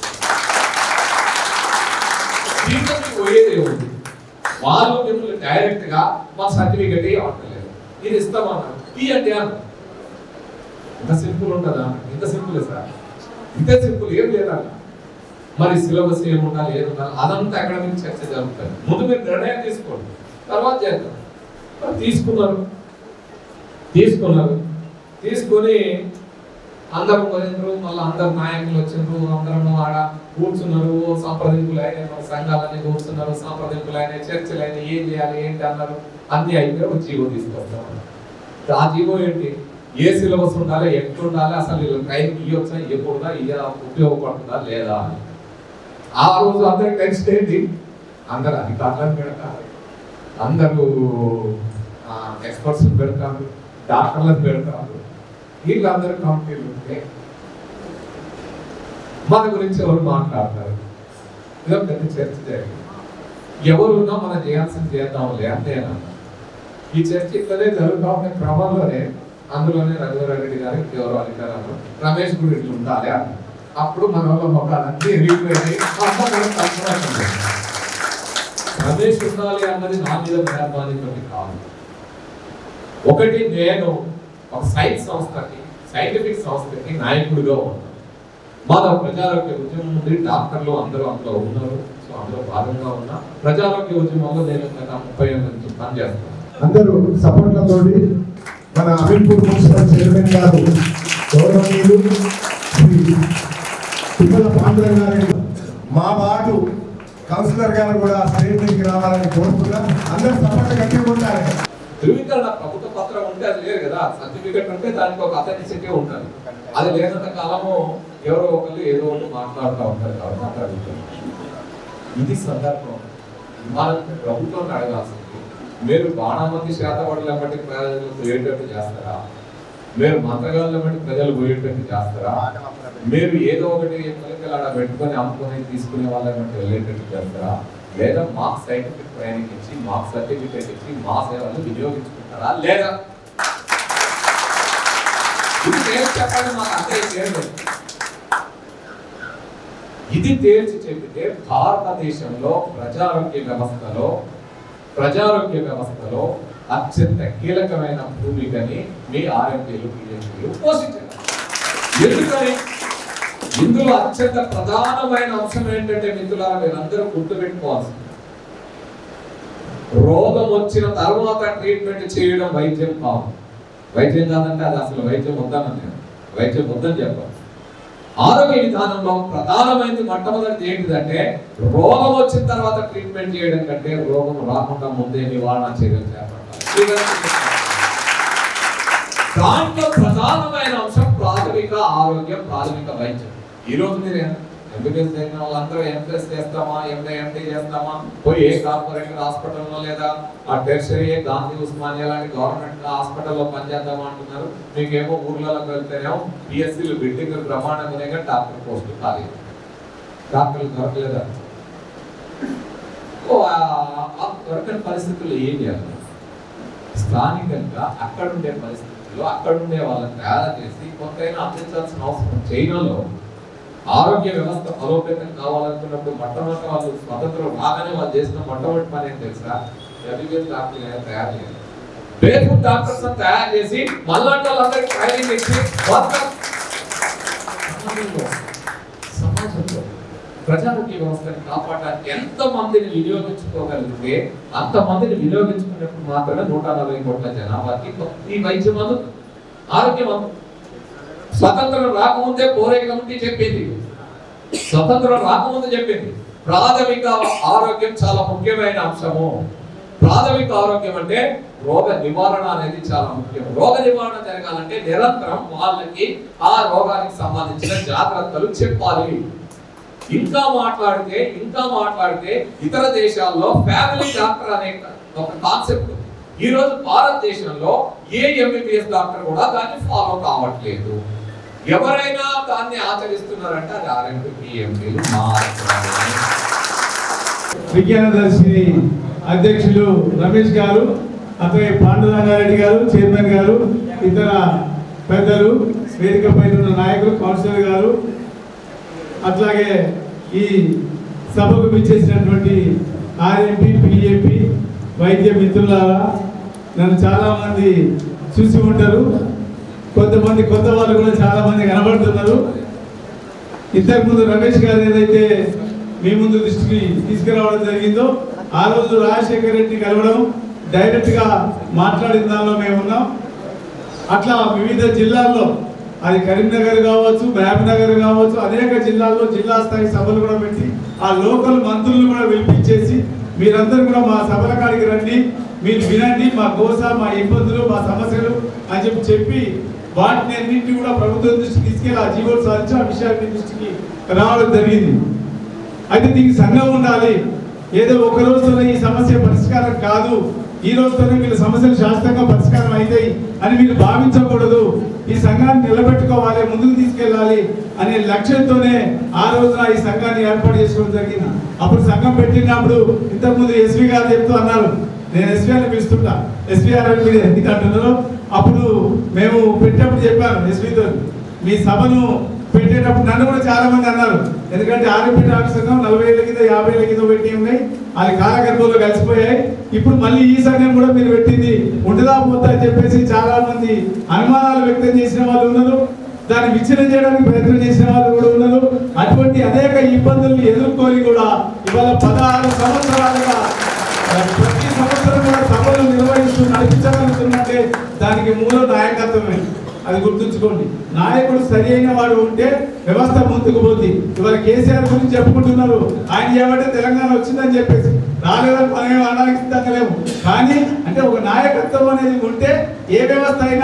దీంట్లోకి పోయేది ఏముంది వాళ్ళు మిమ్మల్ని డైరెక్ట్ గా మా సర్టిఫికెట్ ఇవ్వట్లేదు ఇది ఇస్తామన్నారు ఇవ్వండి అన్నారు ఇంత సింపుల్ ఉంటుందా ఇంత సింపుల్ సార్ ఇంత సింపుల్ ఏం లేదా మరి సిలబస్ ఏముండాలి ఏది ఉండాలి అదంతా అకాడమిక్ చర్చ జరుగుతుంది ముందు మీరు నిర్ణయం తీసుకోండి తర్వాత చేద్దాం మరి తీసుకున్నారు తీసుకున్నారు తీసుకొని అందరం పోయినరు మళ్ళీ అందరు నాయకులు వచ్చిండ్రు అందరం ఆడ కూర్చున్నారు సంప్రదింపులు అయినాయి సంఘాలన్నీ కూర్చున్నారు సంప్రదింపులు అయినాయి చర్చలు అయినాయి ఏం చేయాలి ఏంటి అన్నారు అన్ని అయిపోయి ఒక జీవో తీసుకొస్తాం ఆ జీవో ఏంటి ఏ సిలబస్ ఉండాలి ఎట్లా ఉండాలి అసలు వీళ్ళు ట్రైన్ ఇవ్వచ్చా ఇవ్వకూడదా ఇయ్య ఉపయోగపడుతుందా లేదా అని ఆ రోజు అందరికి నెక్స్ట్ ఏంటి అందరు అధికారులను పెడతారు అందరూ ఎక్స్పర్ట్స్ పెడతారు డాక్టర్లను పెడతారు వీళ్ళందరూ కంపెనీలు ఉంటే మన గురించి ఎవరు మాట్లాడతారు ఇదో పెద్ద చర్చ జరిగింది ఎవరున్నా మనం చేయాల్సింది చేద్దాంలే అంతేనా ఈ చర్చ ఇట్లనే జరుగుతా ఉన్న క్రమంలోనే అందులోనే రఘువరెడ్డి గారి ఎవరో అధికారులు రమేష్ గుడి ఇట్లా ఉండాలి అన్నారు. అప్పుడు మన వాళ్ళ మొక్కలన్నీ ఎరిగిపోయి రమేష్ ఉండాలి అన్నది నా మీద ప్రయాణానికి కాదు ఒకటి నేను ఒక సైన్స్ సంస్థకి సైంటిఫిక్ సంస్థకి నాయకుడిగా ఉన్నాను మాది ఒక ప్రజారోగ్య ఉద్యమం ఉంది డాక్టర్లు అందరూ అందులో ఉన్నారు సో అందులో భాగంగా ఉన్నా ప్రజారోగ్య ఉద్యమంలో నేను గత ముప్పై ఏళ్ళ నుంచి పనిచేస్తాను అందరూ సపోర్ట్లతోటి మన అమీర్పూర్ మున్సిపల్ చైర్మన్ గారు గౌరవనీయులు శ్రీ తిప్పల పాండురంగారెడ్డి మా వార్డు కౌన్సిలర్ గారు కూడా స్టేట్ నుంచి రావాలని కోరుతున్నా అందరూ సపోర్ట్ గట్టిగా ఉండాలి ధృవీకరణ ప్రభుత్వ పత్రం ఉంటే అది లేదు కదా సర్టిఫికెట్ ఉంటే దానికి ఒక అథెంటిసిటీ ఉంటుంది అది లేనంత కాలము ఎవరో ఒకరు ఏదో ఒకటి మాట్లాడుతూ ఉంటారు కాబట్టి అక్కడ అడుగుతారు. ఇది సందర్భం మనం ప్రభుత్వాన్ని అడగాల్సింది మీరు బాణామంది శాతపడల బట్టి ప్రజలు పోయేటట్టు చేస్తారా మీరు మంత్రగాళ్ళ బట్టి ప్రజలు పోయేటట్టు చేస్తారా మీరు ఏదో ఒకటి మొలకలాడ పెట్టుకొని అమ్ముకొని తీసుకునే వాళ్ళని రిలేటెడ్ చేస్తారా లేదా మాకు సైంటిఫిక్ ట్రైనింగ్ ఇచ్చి మాకు సర్టిఫికేట్ ఇచ్చి మా సేవలు వినియోగించుకుంటారా లేదా ఇది నేను చెప్పండి మాకు అంతే చేయలేదు ఇది తేల్చి చెబితే భారతదేశంలో ప్రజారోగ్య వ్యవస్థలో ప్రజారోగ్య వ్యవస్థలో అత్యంత కీలకమైన భూమికని మీ ఆరోగ్యాలు పిఎంపీలు పోషించారు ఎందుకని ఇందులో అత్యంత ప్రధానమైన అంశం ఏంటంటే మిత్రులారా మీరందరూ గుర్తుపెట్టుకోవాల్సింది రోగం వచ్చిన తర్వాత ట్రీట్మెంట్ చేయడం వైద్యం కాదు వైద్యం కాదంటే అది అసలు వైద్యం వద్దని నేను వైద్యం వద్దని చెప్పాలి ఆరోగ్య విధానంలో ప్రధానమైనది మొట్టమొదటి ఏంటిదంటే రోగం వచ్చిన తర్వాత ట్రీట్మెంట్ చేయడం కంటే రోగం రాకుండా ముందే నివారణ చర్యలు చేపట్టాలి దాంట్లో ప్రధానమైన అంశం ప్రాథమిక ఆరోగ్యం ప్రాథమిక వైద్యం ఈ రోజు మీరు ఎంబీబీఎస్ చదివిన వాళ్ళందరూ ఎంప్లస్ చేస్తామా ఎంఏ ఎండి చేస్తామా పోయి ఏ కార్పొరేట్ హాస్పిటల్లో లేదా ఆ టెర్షరీ గాంధీ ఉస్మానియా లాంటి గవర్నమెంట్ హాస్పిటల్లో పనిచేద్దామా అంటున్నారు మీకేమో ఊర్లలోకి వెళ్తేనేమో పిఎస్సీలు బిల్డింగ్ బ్రహ్మాండంగా ఉన్నాయి కానీ డాక్టర్ పోస్టులు ఖాళీ డాక్టర్లు దొరకలేదా ఓ ఆ- ఆ దొరకని పరిస్థితుల్లో ఏం చేయాలి స్థానికంగా అక్కడ ఉండే పరిస్థితుల్లో అక్కడ ఉండే వాళ్ళని తయారు చేసి కొంతైనా అందించాల్సిన అవసరం చైనాలో ఆరోగ్య వ్యవస్థ బలోపేతం కావాలనుకున్నప్పుడు మొట్టమొదటి వాళ్ళు స్వతంత్రం రాగానే వాళ్ళు చేసిన మొట్టమొదటి పని ఏం తెలుసా ఎంబీబీఎస్ డాక్టర్ తయారు చేయాలి బేసిక్ డాక్టర్స్ తయారు చేసి మళ్ళాంటి వాళ్ళందరికీ ట్రైనింగ్ ఇచ్చి మొత్తం సమాజంలో సమాజంలో ప్రజారోగ్య వ్యవస్థని కాపాడడానికి ఎంత మందిని వినియోగించుకోగలిగితే అంత మందిని వినియోగించుకున్నప్పుడు మాత్రమే నూట నలభై కోట్ల జనాభాకి ఈ వైద్యం అందుతుంది ఆరోగ్యం అందుతుంది స్వతంత్రం రాకముందే పోరే కమిటీ చెప్పింది స్వతంత్రం రాకముందు చెప్పింది ప్రాథమిక ఆరోగ్యం చాలా ముఖ్యమైన అంశము ప్రాథమిక ఆరోగ్యం అంటే రోగ నివారణ అనేది చాలా ముఖ్యం రోగ నివారణ జరగాలంటే నిరంతరం వాళ్ళకి ఆ రోగానికి సంబంధించిన జాగ్రత్తలు చెప్పాలి ఇంకా మాట్లాడితే ఇంకా మాట్లాడితే ఇతర దేశాల్లో ఫ్యామిలీ డాక్టర్ అనే ఒక కాన్సెప్ట్ ఉంది. ఈ రోజు భారతదేశంలో ఏ ఎంబీబీఎస్ డాక్టర్ కూడా దాన్ని ఫాలో కావట్లేదు ఎవరైనా దాన్ని ఆచరిస్తున్నారంటే అది ఆర్ఎంపీ పిఎంపీలు మాత్రమే విజ్ఞానదర్శిని అధ్యక్షులు రమేష్ గారు అతని పాండురంగారెడ్డి గారు చైర్మన్ గారు ఇతర పెద్దలు వేదిక పైన ఉన్న నాయకులు కౌన్సిలర్ గారు అట్లాగే ఈ సభకు విచ్చేసినటువంటి ఆర్ఎంపీ పిఏపి వైద్య మిత్రులారా నన్ను చాలా మంది చూసి ఉంటారు కొంతమంది కొత్త వాళ్ళు కూడా చాలా మంది కనబడుతున్నారు ఇంతకు ముందు రమేష్ గారు ఏదైతే మీ ముందు దృష్టికి తీసుకురావడం జరిగిందో ఆ రోజు రాజశేఖర్ రెడ్డిని కలవడం డైరెక్ట్ గా మాట్లాడిన దానిలో మేము ఉన్నాం అట్లా వివిధ జిల్లాల్లో అది కరీంనగర్ కావచ్చు మహబూబ్నగర్ కావచ్చు అనేక జిల్లాల్లో జిల్లా స్థాయి సభలు కూడా పెట్టి ఆ లోకల్ మంత్రులను కూడా పిలిపించేసి మీరందరూ కూడా మా సభల కాడికి రండి మీరు వినండి మా గోస మా ఇబ్బందులు మా సమస్యలు అని చెప్పి చెప్పి వాటిని అన్నింటినీ కూడా ప్రభుత్వం దృష్టికి తీసుకెళ్ళి ఆ జీవోలు సాధించి ఆ విషయాన్ని దృష్టికి రావడం జరిగింది అయితే దీనికి సంఘం ఉండాలి ఏదో ఒక రోజుతోనే ఈ సమస్య పరిష్కారం కాదు ఈ రోజుతోనే వీళ్ళ సమస్యలు శాశ్వతంగా పరిష్కారం అవుతాయి అని మీరు భావించకూడదు ఈ సంఘాన్ని నిలబెట్టుకోవాలి ముందుకు తీసుకెళ్ళాలి అనే లక్ష్యంతోనే ఆ రోజున ఈ సంఘాన్ని ఏర్పాటు చేసుకోవడం జరిగింది అప్పుడు సంఘం పెట్టినప్పుడు ఇంతకుముందు ఎస్వి గారు చెప్తూ అన్నారు నేను ఎస్వి అని పిలుస్తుంటా ఎస్వి గారు అని మీరు ఎందుకు అంటున్నారు అప్పుడు మేము పెట్టినప్పుడు చెప్పాను ఎస్వితో మీ సభను పెట్టేటప్పుడు నన్ను కూడా చాలా మంది అన్నారు ఎందుకంటే ఆర్ఎంపీ ఆఫీస్ సంఘం నలభై ఏళ్ళ కింద యాభై ఏళ్ళ కింద పెట్టి ఉన్నాయి అది కాలగర్భంలో కలిసిపోయాయి ఇప్పుడు మళ్ళీ ఈ సంఘం కూడా మీరు పెట్టింది ఉండదా పోతా అని చెప్పేసి చాలా మంది అనుమానాలు వ్యక్తం చేసిన వాళ్ళు ఉన్నారు దాన్ని విచ్ఛిన్నం చేయడానికి ప్రయత్నం చేసిన వాళ్ళు కూడా ఉన్నారు అటువంటి అనేక ఇబ్బందుల్ని ఎదుర్కొని కూడా ఇవాళ పదహారు సంవత్సరాలుగా ప్రతి సంవత్సరం కూడా సభలు నిర్వహిస్తూ నడిపించగలుగుతున్నట్టే దానికి మూల నాయకత్వమే అది గుర్తుంచుకోండి నాయకుడు సరి అయిన వాడు ఉంటే వ్యవస్థ ముందుకు పోతుంది ఇవాళ కేసీఆర్ గురించి చెప్పుకుంటున్నారు ఆయన చేయబట్టే తెలంగాణ వచ్చిందని చెప్పేసి రాలేదని మనం అనడానికి సిద్ధంగా లేము కానీ అంటే ఒక నాయకత్వం అనేది ఉంటే ఏ వ్యవస్థ అయినా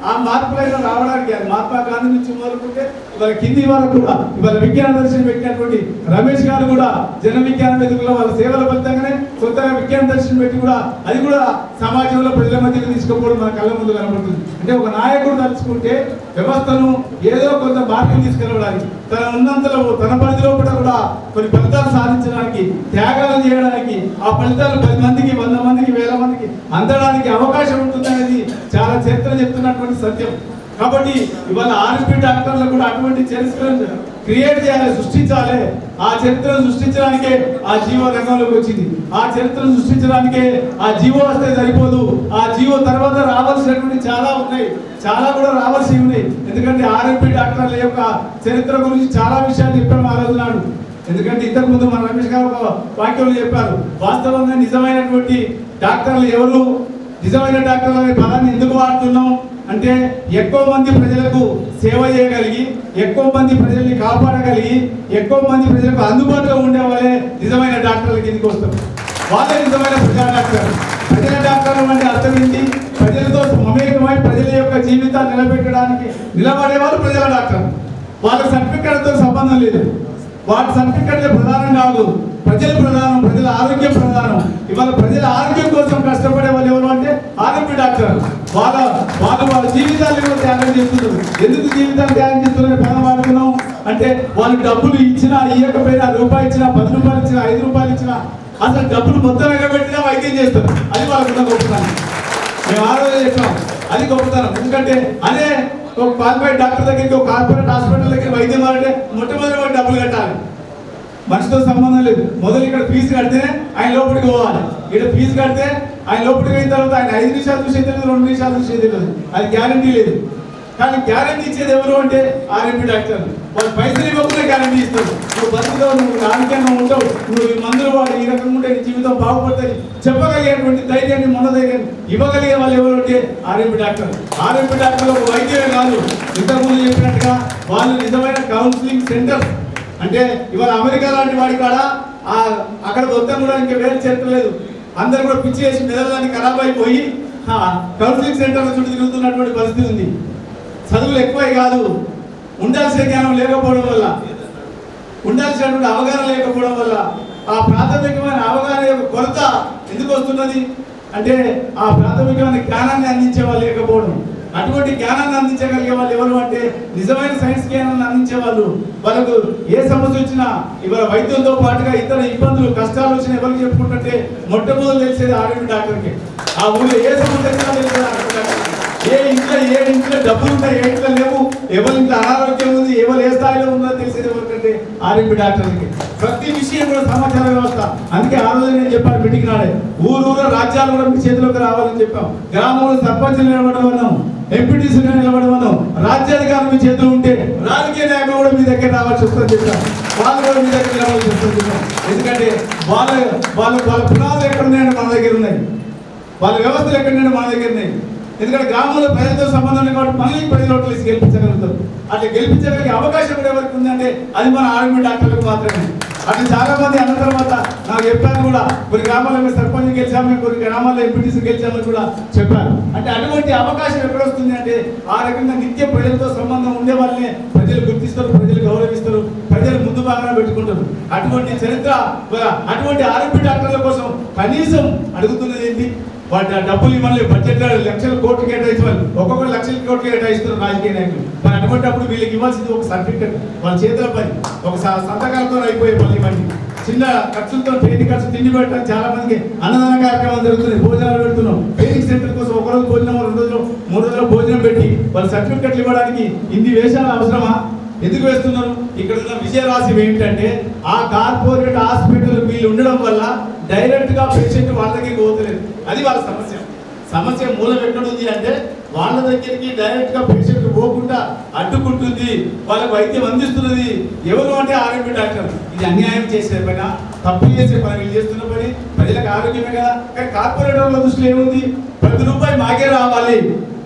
ఆ మార్పులైనా రావడానికి అది మహాత్మా గాంధీ నుంచి మొదలుకుంటే ఇవాళ కింది వరకు కూడా ఇవాళ విజ్ఞాన దర్శనం పెట్టినటువంటి రమేష్ గారు కూడా జన విజ్ఞాన వేదికలో వాళ్ళ సేవల ఫలితంగానే కొత్తగా విజ్ఞాన దర్శనం పెట్టి కూడా అది కూడా సమాజంలో ప్రజల మధ్యలో తీసుకుపోవడం మన కళ్ళ ముందు కనబడుతుంది అంటే ఒక నాయకుడు తలుచుకుంటే వ్యవస్థను ఏదో కొంత మార్పులు తీసుకురావడానికి తన ఉన్నంతలో తన పరిధిలో కూడా కొన్ని ఫలితాలు సాధించడానికి త్యాగాలు చేయడానికి ఆ ఫలితాలు పది మందికి వంద మందికి వేల మందికి అందడానికి అవకాశం ఉంటుందనేది చాలా చరిత్ర చెప్తున్నటువంటి సత్యం కాబట్టి ఇవాళ ఆర్ఎస్పీ డాక్టర్లు కూడా అటువంటి చరిత్రను క్రియేట్ చేయాలి సృష్టించాలి ఆ చరిత్రను సృష్టించడానికే ఆ జీవో రంగంలోకి వచ్చింది ఆ చరిత్రను సృష్టించడానికే ఆ జీవో వస్తే సరిపోదు ఆ జీవో తర్వాత రావాల్సినటువంటి చాలా ఉన్నాయి చాలా కూడా రావాల్సి ఉన్నాయి ఎందుకంటే ఆర్ఎంపీ డాక్టర్ల యొక్క చరిత్ర గురించి చాలా విషయాలు చెప్పాము ఆ రోజు నాడు ఎందుకంటే ఇంతకు ముందు మన రమేష్ గారు ఒక వాక్యంలో చెప్పారు వాస్తవంగా నిజమైనటువంటి డాక్టర్లు ఎవరు నిజమైన డాక్టర్లు అనే పదాన్ని ఎందుకు వాడుతున్నాం అంటే ఎక్కువ మంది ప్రజలకు సేవ చేయగలిగి ఎక్కువ మంది ప్రజల్ని కాపాడగలిగి ఎక్కువ మంది ప్రజలకు అందుబాటులో ఉండే వాళ్ళే నిజమైన డాక్టర్ల కిందకి వస్తారు వాళ్ళే నిజమైన ప్రజా డాక్టర్ ప్రజల డాక్టర్లు అంటే అర్థం ఏంటి ప్రజలతో మమేకమై ప్రజల యొక్క జీవితాన్ని నిలబెట్టడానికి నిలబడే వాళ్ళు ప్రజల డాక్టర్ వాళ్ళ సర్టిఫికెట్తో సంబంధం లేదు వాటి సర్టిఫికెట్లే ప్రధానం కాదు ప్రజల ప్రధానం ప్రజల ఆరోగ్యం ప్రధానం ఇవాళ ప్రజల ఆరోగ్యం కోసం కష్టపడే వాళ్ళు ఎవరు అంటే ఆరోగ్య డాక్టర్ వాళ్ళ వాళ్ళు వాళ్ళ జీవితాన్ని కూడా త్యాగం చేస్తున్నారు ఎందుకు జీవితాన్ని త్యాగం చేస్తున్నారని పదం వాడుతున్నాం అంటే వాళ్ళు డబ్బులు ఇచ్చినా ఇవ్వకపోయినా రూపాయి ఇచ్చినా పది రూపాయలు ఇచ్చినా ఐదు రూపాయలు ఇచ్చినా అసలు డబ్బులు మొత్తం ఎగబెట్టినా వైద్యం చేస్తారు అది వాళ్ళకున్న గొప్పతనం మేము ఆ రోజు చెప్పాం అది గొప్పతనం ఎందుకంటే అదే ఒక క్వాలిఫైడ్ డాక్టర్ దగ్గరికి ఒక కార్పొరేట్ హాస్పిటల్ దగ్గర వైద్యం అంటే మొట్టమొదటి వాడు డబ్బులు కట్టాలి మనిషితో సంబంధం లేదు మొదలు ఇక్కడ ఫీజు కడితేనే ఆయన లోపలికి పోవాలి ఇక్కడ ఫీజు కడితే ఆయన లోపలికి అయిన తర్వాత ఆయన ఐదు నిమిషాలు చూసేది తెలియదు రెండు నిమిషాలు చూసేది తెలియదు అది గ్యారంటీ లేదు కానీ గ్యారంటీ ఇచ్చేది ఎవరు అంటే ఆర్ఎంపీ డాక్టర్ వాళ్ళు పైసలు ఇవ్వకుండా గ్యారంటీ ఇస్తారు నువ్వు బతుకుతావు నువ్వు ఆరోగ్యంగా ఉంటావు నువ్వు ఈ మందులు వాడి ఈ రకంగా ఉంటే నీ జీవితం బాగుపడుతుంది చెప్పగలిగేటువంటి ధైర్యాన్ని మన ధైర్యాన్ని ఇవ్వగలిగే వాళ్ళు ఎవరు అంటే ఆర్ఎంపీ డాక్టర్ ఆర్ఎంపీ డాక్టర్ ఒక వైద్యమే కాదు ఇంతకుముందు చెప్పినట్టుగా వాళ్ళు నిజమైన కౌన్సిలింగ్ సెంటర్ అంటే ఇవాళ అమెరికా లాంటి వాడి కాడ ఆ అక్కడ మొత్తం కూడా ఇంకా వేరే చరిత్ర లేదు అందరు కూడా పిచ్చి చేసి మెదడుదాన్ని ఖరాబ్ అయిపోయి ఆ, కౌన్సిలింగ్ సెంటర్ చుట్టూ తిరుగుతున్నటువంటి పరిస్థితి ఉంది చదువులు ఎక్కువై కాదు ఉండాల్సిన జ్ఞానం లేకపోవడం వల్ల ఉండాల్సినటువంటి అవగాహన లేకపోవడం వల్ల ఆ ప్రాథమికమైన అవగాహన యొక్క కొరత ఎందుకు వస్తున్నది అంటే ఆ ప్రాథమికమైన జ్ఞానాన్ని అందించే వాళ్ళు లేకపోవడం అటువంటి జ్ఞానాన్ని అందించగలిగే వాళ్ళు ఎవరు అంటే నిజమైన సైన్స్ జ్ఞానాన్ని అందించే వాళ్ళు వాళ్ళకు ఏ సమస్య వచ్చినా ఇవాళ వైద్యంతో పాటుగా ఇతర ఇబ్బందులు కష్టాలు వచ్చినా ఎవరికి చెప్పుకుంటుంటే మొట్టమొదటి తెలిసేది ఆరోగ్య డాక్టర్కి ఆ ఊళ్ళో ఏ సమస్య వచ్చినా తెలిసేది ఆరోగ్య డాక్టర్కి ఏ ఇంట్లో ఏ ఇంట్లో డబ్బులు ఉంటాయి ఏ ఇంట్లో లేవు ఎవరి ఇంట్లో అనారోగ్యం ఉంది ఎవరు ఏ స్థాయిలో ఉందో తెలిసేది ఎవరికంటే ఆర్ఎంపీ డాక్టర్కి ప్రతి విషయం కూడా సమాచార వ్యవస్థ అందుకే ఆ రోజు నేను చెప్పాను మీటింగ్ నాడే ఊరు ఊరు రాజ్యాలు కూడా మీ చేతిలోకి రావాలని చెప్పాం గ్రామంలో సర్పంచ్ నిలబడమన్నాం ఎంపీటీసీ నిలబడమన్నాం రాజ్యాధికారులు మీ చేతిలో ఉంటే రాజకీయ నాయకులు కూడా మీ దగ్గర రావాల్సి వస్తుందని చెప్పాం వాళ్ళు కూడా మీ దగ్గర రావాల్సి వస్తుందని చెప్పాం ఎందుకంటే వాళ్ళ వాళ్ళ వాళ్ళ పునాదులు ఎక్కడ ఉన్నాయంటే మన దగ్గర ఉన్నాయి వాళ్ళ వ్యవస్థలు ఎక్కడైనా మన దగ్గర ఉన్నాయి ఎందుకంటే గ్రామంలో ప్రజలతో సంబంధం ఉంది కాబట్టి మనల్ని ప్రజలు తెలిసి గెలిపించగలుగుతారు అట్లా గెలిపించగలిగే అవకాశం కూడా ఎవరికి ఉందంటే అది మన ఆర్మీ డాక్టర్లకు మాత్రమే అట్లా చాలా మంది అన్న తర్వాత నాకు చెప్పాను కూడా కొన్ని గ్రామాల్లో మేము సర్పంచ్ గెలిచాము కొన్ని గ్రామాల్లో ఎంపీటీసీ గెలిచామని కూడా చెప్పారు అంటే అటువంటి అవకాశం ఎక్కడ వస్తుంది అంటే ఆ రకంగా నిత్యం ప్రజలతో సంబంధం ఉండే వాళ్ళని ప్రజలు గుర్తిస్తారు ప్రజలు గౌరవిస్తారు ప్రజలు ముందు భాగంగా పెట్టుకుంటారు అటువంటి చరిత్ర అటువంటి ఆరోగ్య డాక్టర్ల కోసం కనీసం అడుగుతున్నది ఏంటి వాటి ఆ డబ్బులు ఇవ్వాలి బడ్జెట్ లక్షల కోట్లు కేటాయించాలి ఒక్కొక్కరు లక్షల కోట్లు కేటాయిస్తారు రాజకీయ నాయకులు మరి అటువంటిప్పుడు వీళ్ళకి ఇవ్వాల్సింది ఒక సర్టిఫికెట్ వాళ్ళ చేతుల పని ఒక స- సంతకాలతో అయిపోయే పని ఇవన్నీ చిన్న ఖర్చులతో ట్రైనింగ్ ఖర్చు తిండి పెట్టడం చాలా మందికి అన్నదాన కార్యక్రమాలు జరుగుతున్నాయి భోజనాలు పెడుతున్నాం ట్రైనింగ్ సెంటర్ కోసం ఒక రోజు భోజనం రెండు రోజులు మూడు రోజులు భోజనం పెట్టి వాళ్ళ సర్టిఫికెట్లు ఇవ్వడానికి ఇన్ని వేషాలు అవసరమా ఎందుకు వేస్తున్నారు ఇక్కడ ఉన్న విజయ రాశి ఏమిటంటే ఆ కార్పొరేట్ హాస్పిటల్ వీళ్ళు ఉండడం వల్ల డైరెక్ట్ గా పేషెంట్ వాళ్ళ దగ్గరికి పోతలేదు అది వాళ్ళ సమస్య సమస్య మూలం ఎక్కడ ఉంది అంటే వాళ్ళ దగ్గరికి డైరెక్ట్ గా పేషెంట్ పోకుండా అడ్డుకుంటుంది వాళ్ళకి వైద్యం అందిస్తున్నది ఎవరు అంటే ఆరోగ్య డాక్టర్ ఇది అన్యాయం చేసే పని తప్పు చేసే పని వీళ్ళు చేస్తున్న పని ప్రజలకు ఆరోగ్యమే కదా కానీ కార్పొరేటర్ల దృష్టిలో ఏముంది ప్రతి రూపాయి మాకే రావాలి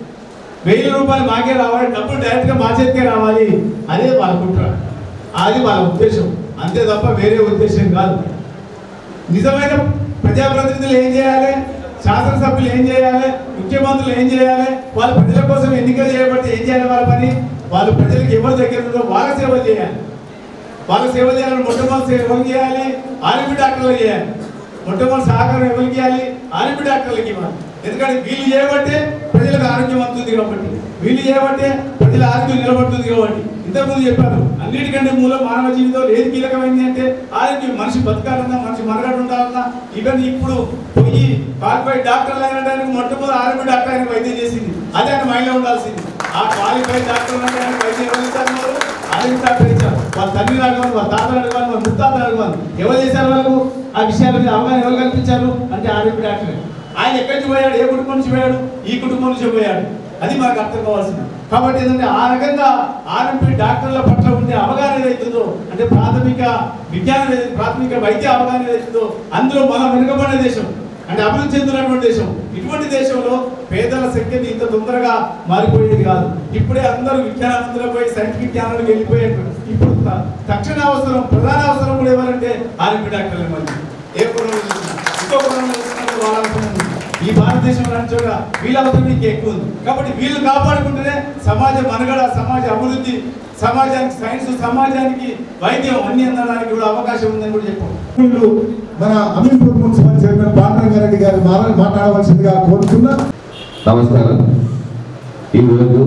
వెయ్యి రూపాయలు మాకే రావాలి డబ్బులు డైరెక్ట్ గా మా చేతికే రావాలి అదే వాళ్ళ కుట్ర అది వాళ్ళ ఉద్దేశం అంతే తప్ప వేరే ఉద్దేశం కాదు నిజమైన ప్రజాప్రతినిధులు ఏం చేయాలి శాసనసభ్యులు ఏం చేయాలి ముఖ్యమంత్రులు ఏం చేయాలి వాళ్ళ ప్రజల కోసం ఎన్నిక చేయబడితే ఏం చేయాలి వాళ్ళ పని వాళ్ళు ప్రజలకు ఎవరి దగ్గర ఉందో వాళ్ళ సేవలు చేయాలి వాళ్ళ సేవ చేయాలని మొట్టమొదటి ఎవరికి చేయాలి ఆర్మీ డాక్టర్లు చేయాలి మొట్టమొదటి సహకారం ఎవరికి చేయాలి ఆర్మీ డాక్టర్లకి ఇవ్వాలి ఎందుకంటే వీళ్ళు చేయబట్టే ప్రజలకు ఆరోగ్యం అందుతుంది కాబట్టి వీళ్ళు చేయబట్టే ప్రజల ఆరోగ్యం నిలబడుతుంది కాబట్టి ఇంతకుముందు చెప్పారు అన్నిటికంటే మూలం మానవ జీవితంలో ఏది కీలకమైంది అంటే ఆరోగ్యం మనిషి బతకాలన్నా మనిషి మనగడ ఉండాలన్నా ఈవెన్ ఇప్పుడు పోయి క్వాలిఫైడ్ డాక్టర్లు అయినడానికి మొట్టమొదటి ఆర్మీ డాక్టర్ ఆయన వైద్యం చేసింది అదే ఆయన మైండ్లో ఉండాల్సింది ఆ క్వాలిఫైడ్ డాక్టర్ ఆయన వైద్యం ఎవరు ఇస్తారు ఆర్మీ డాక్టర్ ఇచ్చారు వాళ్ళ తండ్రి అడగాలి వాళ్ళ తాతలు అడగాలి వాళ్ళ ముత్తాతలు అడగాలి ఎవరు చేశారు వాళ్ళకు ఆ విషయాల మీద అవగాహన ఎవరు కల్పించారు అంటే ఆర్మీ డాక్టర్ ఆయన ఎక్కడి నుంచి పోయాడు ఏ కుటుంబం నుంచి పోయాడు ఈ కుటుంబం నుంచి పోయాడు అది మనకు అర్థం కావాల్సింది కాబట్టి ఏంటంటే ఆ రకంగా ఆర్ఎంపీ డాక్టర్ల పట్ల ఉండే అవగాహన ఏదైతుందో అంటే ప్రాథమిక విజ్ఞానం ఏదైతే ప్రాథమిక వైద్య అవగాహన ఏదైతుందో అందులో మనం వెనుకబడిన దేశం అంటే అభివృద్ధి చెందినటువంటి దేశం ఇటువంటి దేశంలో పేదల సంఖ్యని ఇంత తొందరగా మారిపోయేది కాదు ఇప్పుడే అందరూ విజ్ఞానవంతులపై సైంటిఫిక్ జ్ఞానాలకు వెళ్ళిపోయారు ఇప్పుడు త- తక్షణ అవసరం ప్రధాన అవసరం కూడా ఎవరంటే ఆర్ఎంపీ డాక్టర్ల మధ్య ఏ కులంలో చూసినా ఇంకో కులంలో చూసినా కూడా వాళ్ళ అవసరం ఉంది ఈ భారతదేశంలో అన్ని చోట వీళ్ళ అవసరం ఇంకా ఎక్కువ ఉంది కాబట్టి వీళ్ళు కాపాడుకుంటేనే సమాజ మనుగడ సమాజ అభివృద్ధి సమాజానికి సైన్స్ సమాజానికి వైద్యం అన్ని అందడానికి కూడా అవకాశం ఉందని కూడా చెప్పాం వీళ్ళు మన అమీన్పూర్ మున్సిపల్ చైర్మన్ పాండరంగారెడ్డి గారు మారా- మాట్లాడవలసిందిగా కోరుతున్నా నమస్కారం ఈరోజు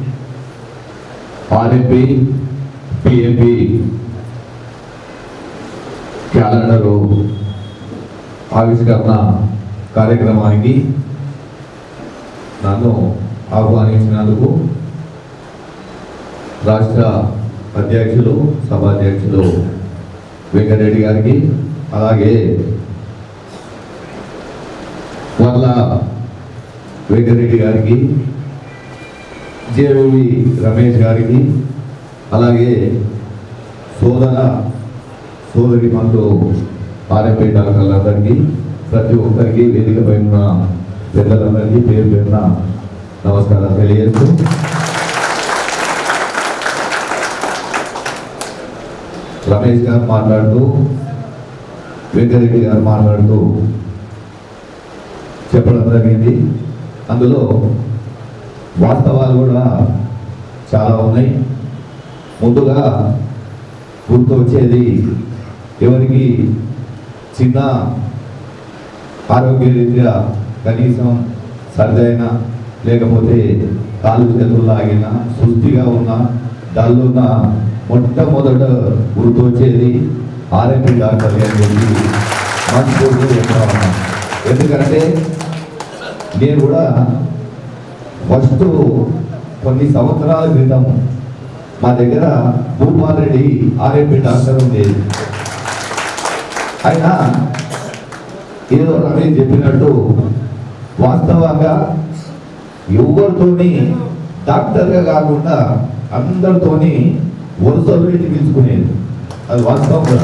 ఆర్ఎంపి పిఎంపి క్యాలెండరు ఆవిష్కరణ కార్యక్రమానికి నన్ను ఆహ్వానించినందుకు రాష్ట్ర అధ్యక్షులు సభాధ్యక్షులు వెంకటరెడ్డి గారికి అలాగే వాళ్ళ వెంకరెడ్డి గారికి జేవి రమేష్ గారికి అలాగే సోదర సోదరి మనలు ఆర్ఎంపై డాక్టర్లందరికీ ప్రతి ఒక్కరికి వేదికపై ఉన్న పెద్దలందరికీ పేరు పేరున నమస్కారాలు తెలియజేస్తూ రమేష్ గారు మాట్లాడుతూ వెంకరెడ్డి గారు మాట్లాడుతూ చెప్పడం జరిగింది అందులో వాస్తవాలు కూడా చాలా ఉన్నాయి ముందుగా గుర్తు వచ్చేది ఎవరికి చిన్న ఆరోగ్య రీత్యా కనీసం సర్దైన లేకపోతే కాలు చేతులు లాగిన సుస్థిగా ఉన్న డల్లున్న మొట్టమొదట గుర్తు వచ్చేది ఆర్ఎంపీ డాక్టర్ అని చెప్పి మనస్ఫూర్తిగా చెప్తా ఉన్నాను ఎందుకంటే నేను కూడా ఫస్ట్ కొన్ని సంవత్సరాల క్రితం మా దగ్గర భూపాల్ రెడ్డి ఆర్ఎంపీ డాక్టర్ ఉండేది ఆయన ఏదో రమేష్ చెప్పినట్టు వాస్తవంగా ఎవరితోని డాక్టర్గా కాకుండా అందరితోని వరుసలు పెట్టి పిలుచుకునేది అది వాస్తవం కూడా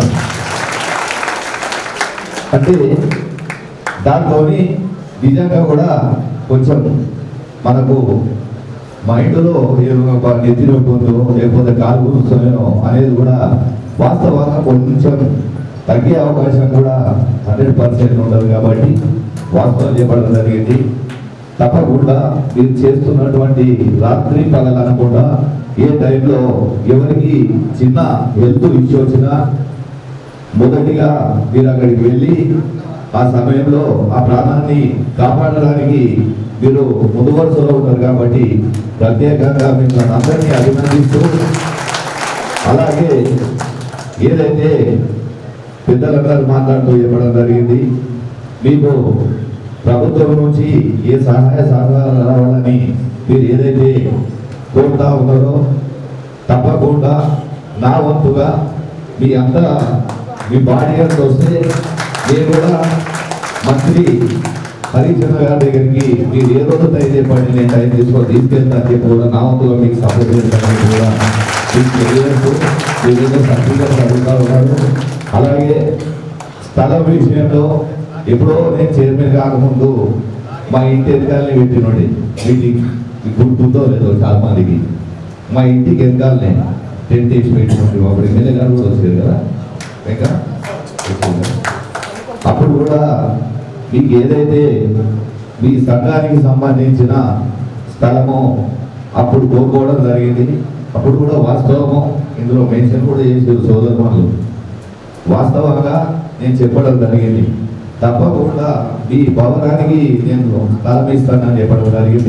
అంటే దాంట్లోని నిజంగా కూడా కొంచెం మనకు మైండ్లో ఏదో ఒక నెత్తి నొప్పి ఉందో లేకపోతే కాలు కూర్చోలేనో అనేది కూడా వాస్తవంగా కొంచెం తగ్గే అవకాశం కూడా హండ్రెడ్ పర్సెంట్ ఉండదు కాబట్టి వాస్తవం చెప్పడం జరిగింది తప్పకుండా మీరు చేస్తున్నటువంటి రాత్రి పగలు అనకుండా ఏ టైంలో ఎవరికి చిన్న హెల్త్ ఇష్యూ వచ్చినా మొదటిగా మీరు అక్కడికి వెళ్ళి ఆ సమయంలో ఆ ప్రాణాన్ని కాపాడడానికి మీరు ముందు వరుసలో ఉన్నారు కాబట్టి ప్రత్యేకంగా మిమ్మల్ని అందరినీ అభినందిస్తూ అలాగే ఏదైతే పెద్దలందరూ మాట్లాడుతూ చెప్పడం జరిగింది మీకు ప్రభుత్వం నుంచి ఏ సహాయ సహకారాలు రావాలని మీరు ఏదైతే కోరుతా ఉన్నారో తప్పకుండా నా వంతుగా మీ అంతా మీ బాడీగార్స్ వస్తే నేను కూడా మంత్రి హరిచంద్ర గారి దగ్గరికి మీరు ఏ రోజు టైం చెప్పండి నేను టైం తీసుకొని తీసుకెళ్తా అని చెప్పి కూడా నా వంతుగా మీకు సపోర్ట్ చేస్తానని కూడా మీకు తెలియజేస్తూ మీరు ఏదో సర్టిఫికెట్ అడుగుతా ఉన్నారు అలాగే స్థలం విషయంలో ఎప్పుడో నేను చైర్మన్ కాకముందు మా ఇంటి ఎదగాలని పెట్టినోడి మీటింగ్ గుర్తుందో లేదో చాలా మందికి మా ఇంటికి ఎదగాలనే టెంట్ వేసి పెట్టినోడి అప్పుడు ఎమ్మెల్యే గారు కూడా వచ్చారు కదా ఇంకా వచ్చారు కదా. అప్పుడు కూడా మీకు ఏదైతే మీ సంఘానికి సంబంధించిన స్థలము అప్పుడు కోరుకోవడం జరిగింది అప్పుడు కూడా వాస్తవము ఇందులో మెన్షన్ కూడా చేసారు సోదరులు వాస్తవంగా నేను చెప్పడం జరిగింది తప్పకుండా మీ భవనానికి నేను స్థలం ఇస్తానని చెప్పడం జరిగింది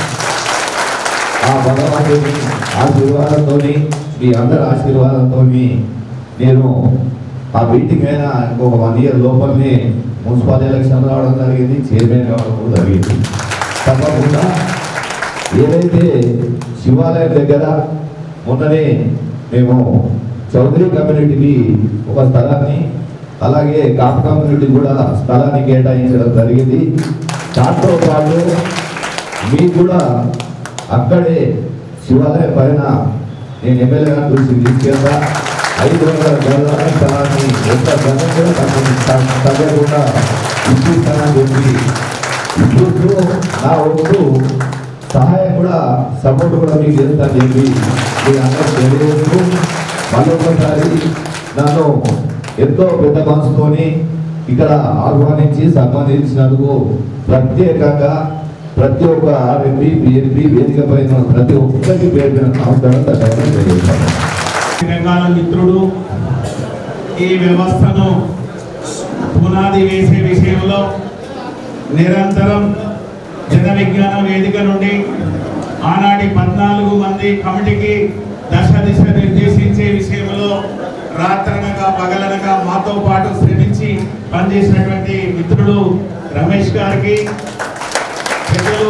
ఆ భగవంతుని ఆశీర్వాదంతో మీ అందరి ఆశీర్వాదంతో నేను ఆ మీటింగ్ అయినా ఇంకొక వన్ ఇయర్ లోపలనే మున్సిపల్ ఎలక్షన్ రావడం జరిగింది చైర్మన్ కావడం కూడా జరిగింది తప్పకుండా ఏదైతే శివాలయం దగ్గర మొన్ననే మేము చౌదరి కమ్యూనిటీకి ఒక స్థలాన్ని అలాగే కాపు కమ్యూనిటీ కూడా స్థలాన్ని కేటాయించడం జరిగింది దాంతో పాటు మీకు కూడా అక్కడే శివాలయం పైన నేను ఎమ్మెల్యే గారిని చూసి తీసుకెళ్తా ఐదు వందల గజాల స్థలాన్ని ఒక్క గజం కూడా తగ్గ- తగ్గకుండా ఇప్పిస్తానని చెప్పి ఇప్పుడు నా వంతు సహాయం కూడా సపోర్ట్ కూడా మీకు చేస్తానని చెప్పి మీ అందరూ తెలియజేస్తూ మళ్ళొకసారి నన్ను ఎంతో పెద్ద మనసుతోని ఇక్కడ ఆహ్వానించి సన్మానించినందుకు ప్రత్యేకంగా ప్రతి ఒక్క ఆర్ఎంపీ బిఎన్పి వేదిక పైన ఉన్న ప్రతి ఒక్కరికి పేరు మీద నమస్కారం ధన్యవాదాలు తెలియజేస్తాను తెలంగాణ మిత్రుడు ఈ వ్యవస్థను పునాది వేసే విషయంలో నిరంతరం జన విజ్ఞాన వేదిక నుండి ఆనాటి పద్నాలుగు మంది కమిటీకి దశ దిశ నిర్దేశించే విషయంలో రాత్రనగా పగలనగా మాతో పాటు శ్రమించి పనిచేసినటువంటి మిత్రుడు రమేష్ గారికి పెద్దలు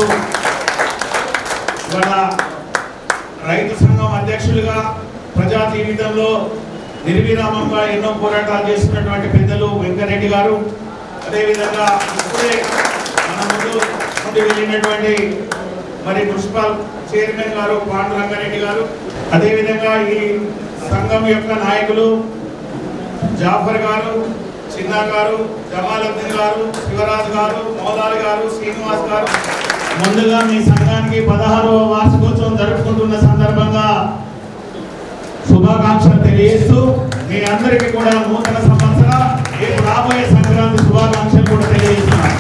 ఇవాళ రైతు సంఘం అధ్యక్షులుగా ప్రజా జీవితంలో నిర్విరామంగా ఎన్నో పోరాటాలు చేస్తున్నటువంటి పెద్దలు వెంకరెడ్డి గారు అదేవిధంగా ఇప్పుడే మన ముందు నుండి వెళ్ళినటువంటి మరి మున్సిపల్ చైర్మన్ గారు పాండురంగారెడ్డి గారు అదేవిధంగా ఈ సంఘం యొక్క నాయకులు జాఫర్ గారు చిన్నా గారు జమాలుద్దీన్ గారు శివరాజు గారు మోదాల్ గారు శ్రీనివాస్ గారు ముందుగా మీ సంఘానికి పదహారవ వార్షికోత్సవం జరుపుకుంటున్న సందర్భంగా శుభాకాంక్షలు తెలియజేస్తూ మీ అందరికీ కూడా నూతన సంవత్సర రేపు రాబోయే సంక్రాంతి శుభాకాంక్షలు కూడా తెలియజేస్తున్నాను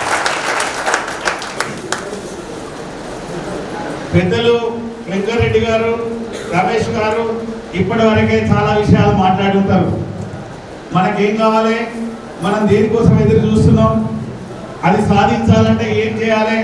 పెద్దలు వెంకరెడ్డి గారు రమేష్ గారు ఇప్పటి వరకే చాలా విషయాలు మాట్లాడుంటారు మనకేం కావాలి మనం దేనికోసం ఎదురు చూస్తున్నాం అది సాధించాలంటే ఏం చేయాలి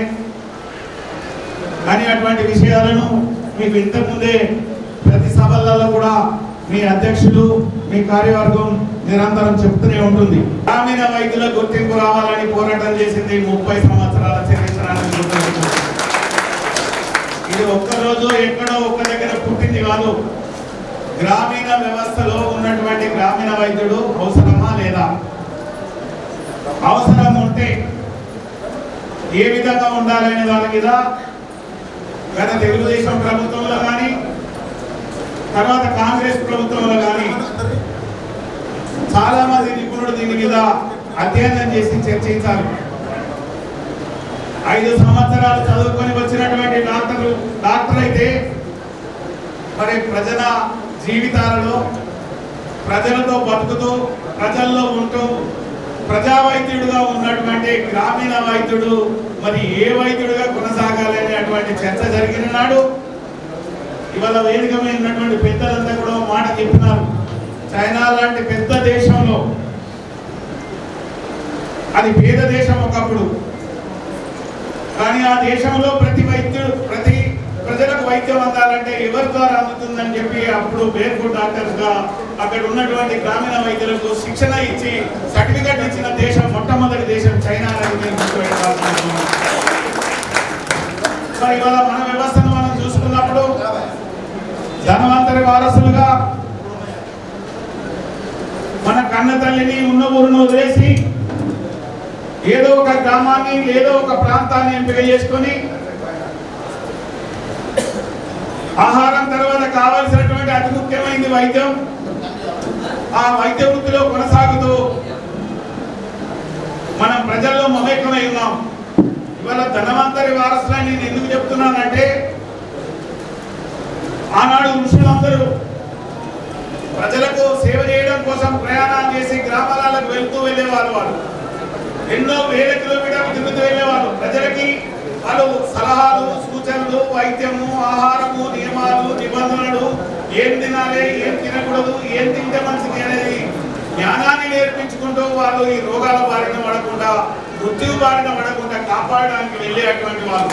అని అటువంటి విషయాలను మీకు ఇంతకుముందే ప్రతి సభలలో కూడా మీ అధ్యక్షులు మీ కార్యవర్గం నిరంతరం చెప్తూనే ఉంటుంది గ్రామీణ వైద్యుల గుర్తింపు రావాలని పోరాటం చేసింది ముప్పై సంవత్సరాల చరిత్రాన్ని గుర్తించుకుంటుంది. ఇది ఒక్కరోజు ఎక్కడో ఒక్క దగ్గర పుట్టింది కాదు గ్రామీణ వ్యవస్థలో ఉన్నటువంటి గ్రామీణ వైద్యుడు అవసరమా లేదా అవసరం ఉంటే ఏ విధంగా ఉండాలనే దాని మీద గత తెలుగుదేశం ప్రభుత్వంలో కానీ తర్వాత కాంగ్రెస్ ప్రభుత్వంలో కానీ చాలా మంది నిపుణులు దీని మీద అధ్యయనం చేసి చర్చించారు ఐదు సంవత్సరాలు చదువుకొని వచ్చినటువంటి డాక్టర్లు డాక్టర్ అయితే మరి ప్రజల జీవితాలలో ప్రజలతో బతుకుతూ ప్రజల్లో ఉంటూ ప్రజా వైద్యుడుగా ఉన్నటువంటి గ్రామీణ వైద్యుడు మరి ఏ వైద్యుడుగా కొనసాగాలి అనేటువంటి చర్చ జరిగిన నాడు ఇవాళ వేదిక మీద ఉన్నటువంటి పెద్దలంతా కూడా ఒక మాట చెప్పినారు చైనా లాంటి పెద్ద దేశంలో అది పేద దేశం ఒకప్పుడు కానీ ఆ దేశంలో ప్రతి వైద్యుడు ప్రతి ప్రజలకు వైద్యం అందాలంటే ఎవరి ద్వారా అందుతుందని చెప్పి అప్పుడు బేర్ఫుడ్ డాక్టర్స్ గా అక్కడ ఉన్నటువంటి గ్రామీణ వైద్యులకు శిక్షణ ఇచ్చి సర్టిఫికెట్ ఇచ్చిన దేశం మొట్టమొదటి దేశం చైనా అనేది మీరు గుర్తుపెట్టుకోవాల్సిన అవసరం ఉంది. మరి ఇవాళ మన వ్యవస్థను మనం చూసుకున్నప్పుడు ధనవంతరి వారసులుగా మన కన్న తల్లిని ఉన్న ఊరును వదిలేసి ఏదో ఒక గ్రామాన్ని ఏదో ఒక ప్రాంతాన్ని ఎంపిక చేసుకొని ఆహారం తర్వాత కావాల్సినటువంటి అతి ముఖ్యమైనది వైద్యం ఆ వైద్య వృత్తిలో కొనసాగుతూ మనం ప్రజల్లో మమేకమై ఉన్నాం ఇవాళ ధనవంతరి వారసులని నేను ఎందుకు చెప్తున్నానంటే ఆనాడు ఋషులందరూ ప్రజలకు సేవ చేయడం కోసం ప్రయాణాలు చేసి గ్రామాలకు వెళ్తూ వెళ్ళేవారు వారు ఎన్నో వేల కిలోమీటర్లు తిరుగుతూ వెళ్ళేవాళ్ళు ప్రజలకి వాళ్ళు సలహాలు సూచనలు వైద్యము ఆహారము నియమాలు నిబంధనలు ఏం తినాలి ఏం తినకూడదు ఏం తింటే మంచిది అనేది జ్ఞానాన్ని నేర్పించుకుంటూ వాళ్ళు ఈ రోగాల బారిన పడకుండా మృత్యు బారిన పడకుండా కాపాడడానికి వెళ్ళేటువంటి వాళ్ళు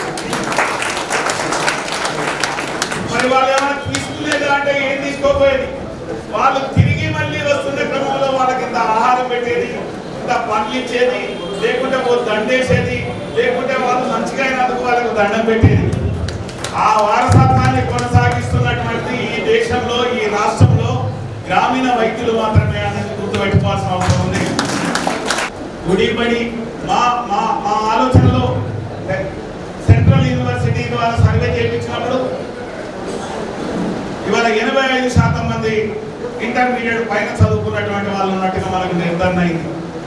మరి వాళ్ళు ఏమైనా తీసుకునేదా అంటే ఏం తీసుకోపోయేది వాళ్ళు తిరిగి మళ్ళీ వస్తున్న క్రమంలో వాళ్ళకి ఇంత ఆహారం పెట్టేది ఇంత పండ్లు ఇచ్చేది లేకుంటే ఓ దండేసేది లేకుంటే వాళ్ళు మంచిగా అయినందుకు వాళ్ళకు దండం పెట్టేది ఆ వారసత్వాన్ని కొనసాగిస్తున్నటువంటి ఈ దేశంలో ఈ రాష్ట్రంలో గ్రామీణ వైద్యులు మాత్రమే అనేది గుర్తుపెట్టుకోవాల్సిన అవసరం ఉంది గుడిబడి మా మా మా ఆలోచనలో సెంట్రల్ యూనివర్సిటీ ద్వారా సర్వే చేయించినప్పుడు ఇవాళ ఎనభై ఐదు శాతం మంది ఇంటర్మీడియట్ పైన చదువుకున్నటువంటి వాళ్ళు ఉన్నట్టుగా మనకు నిర్ధారణ అయింది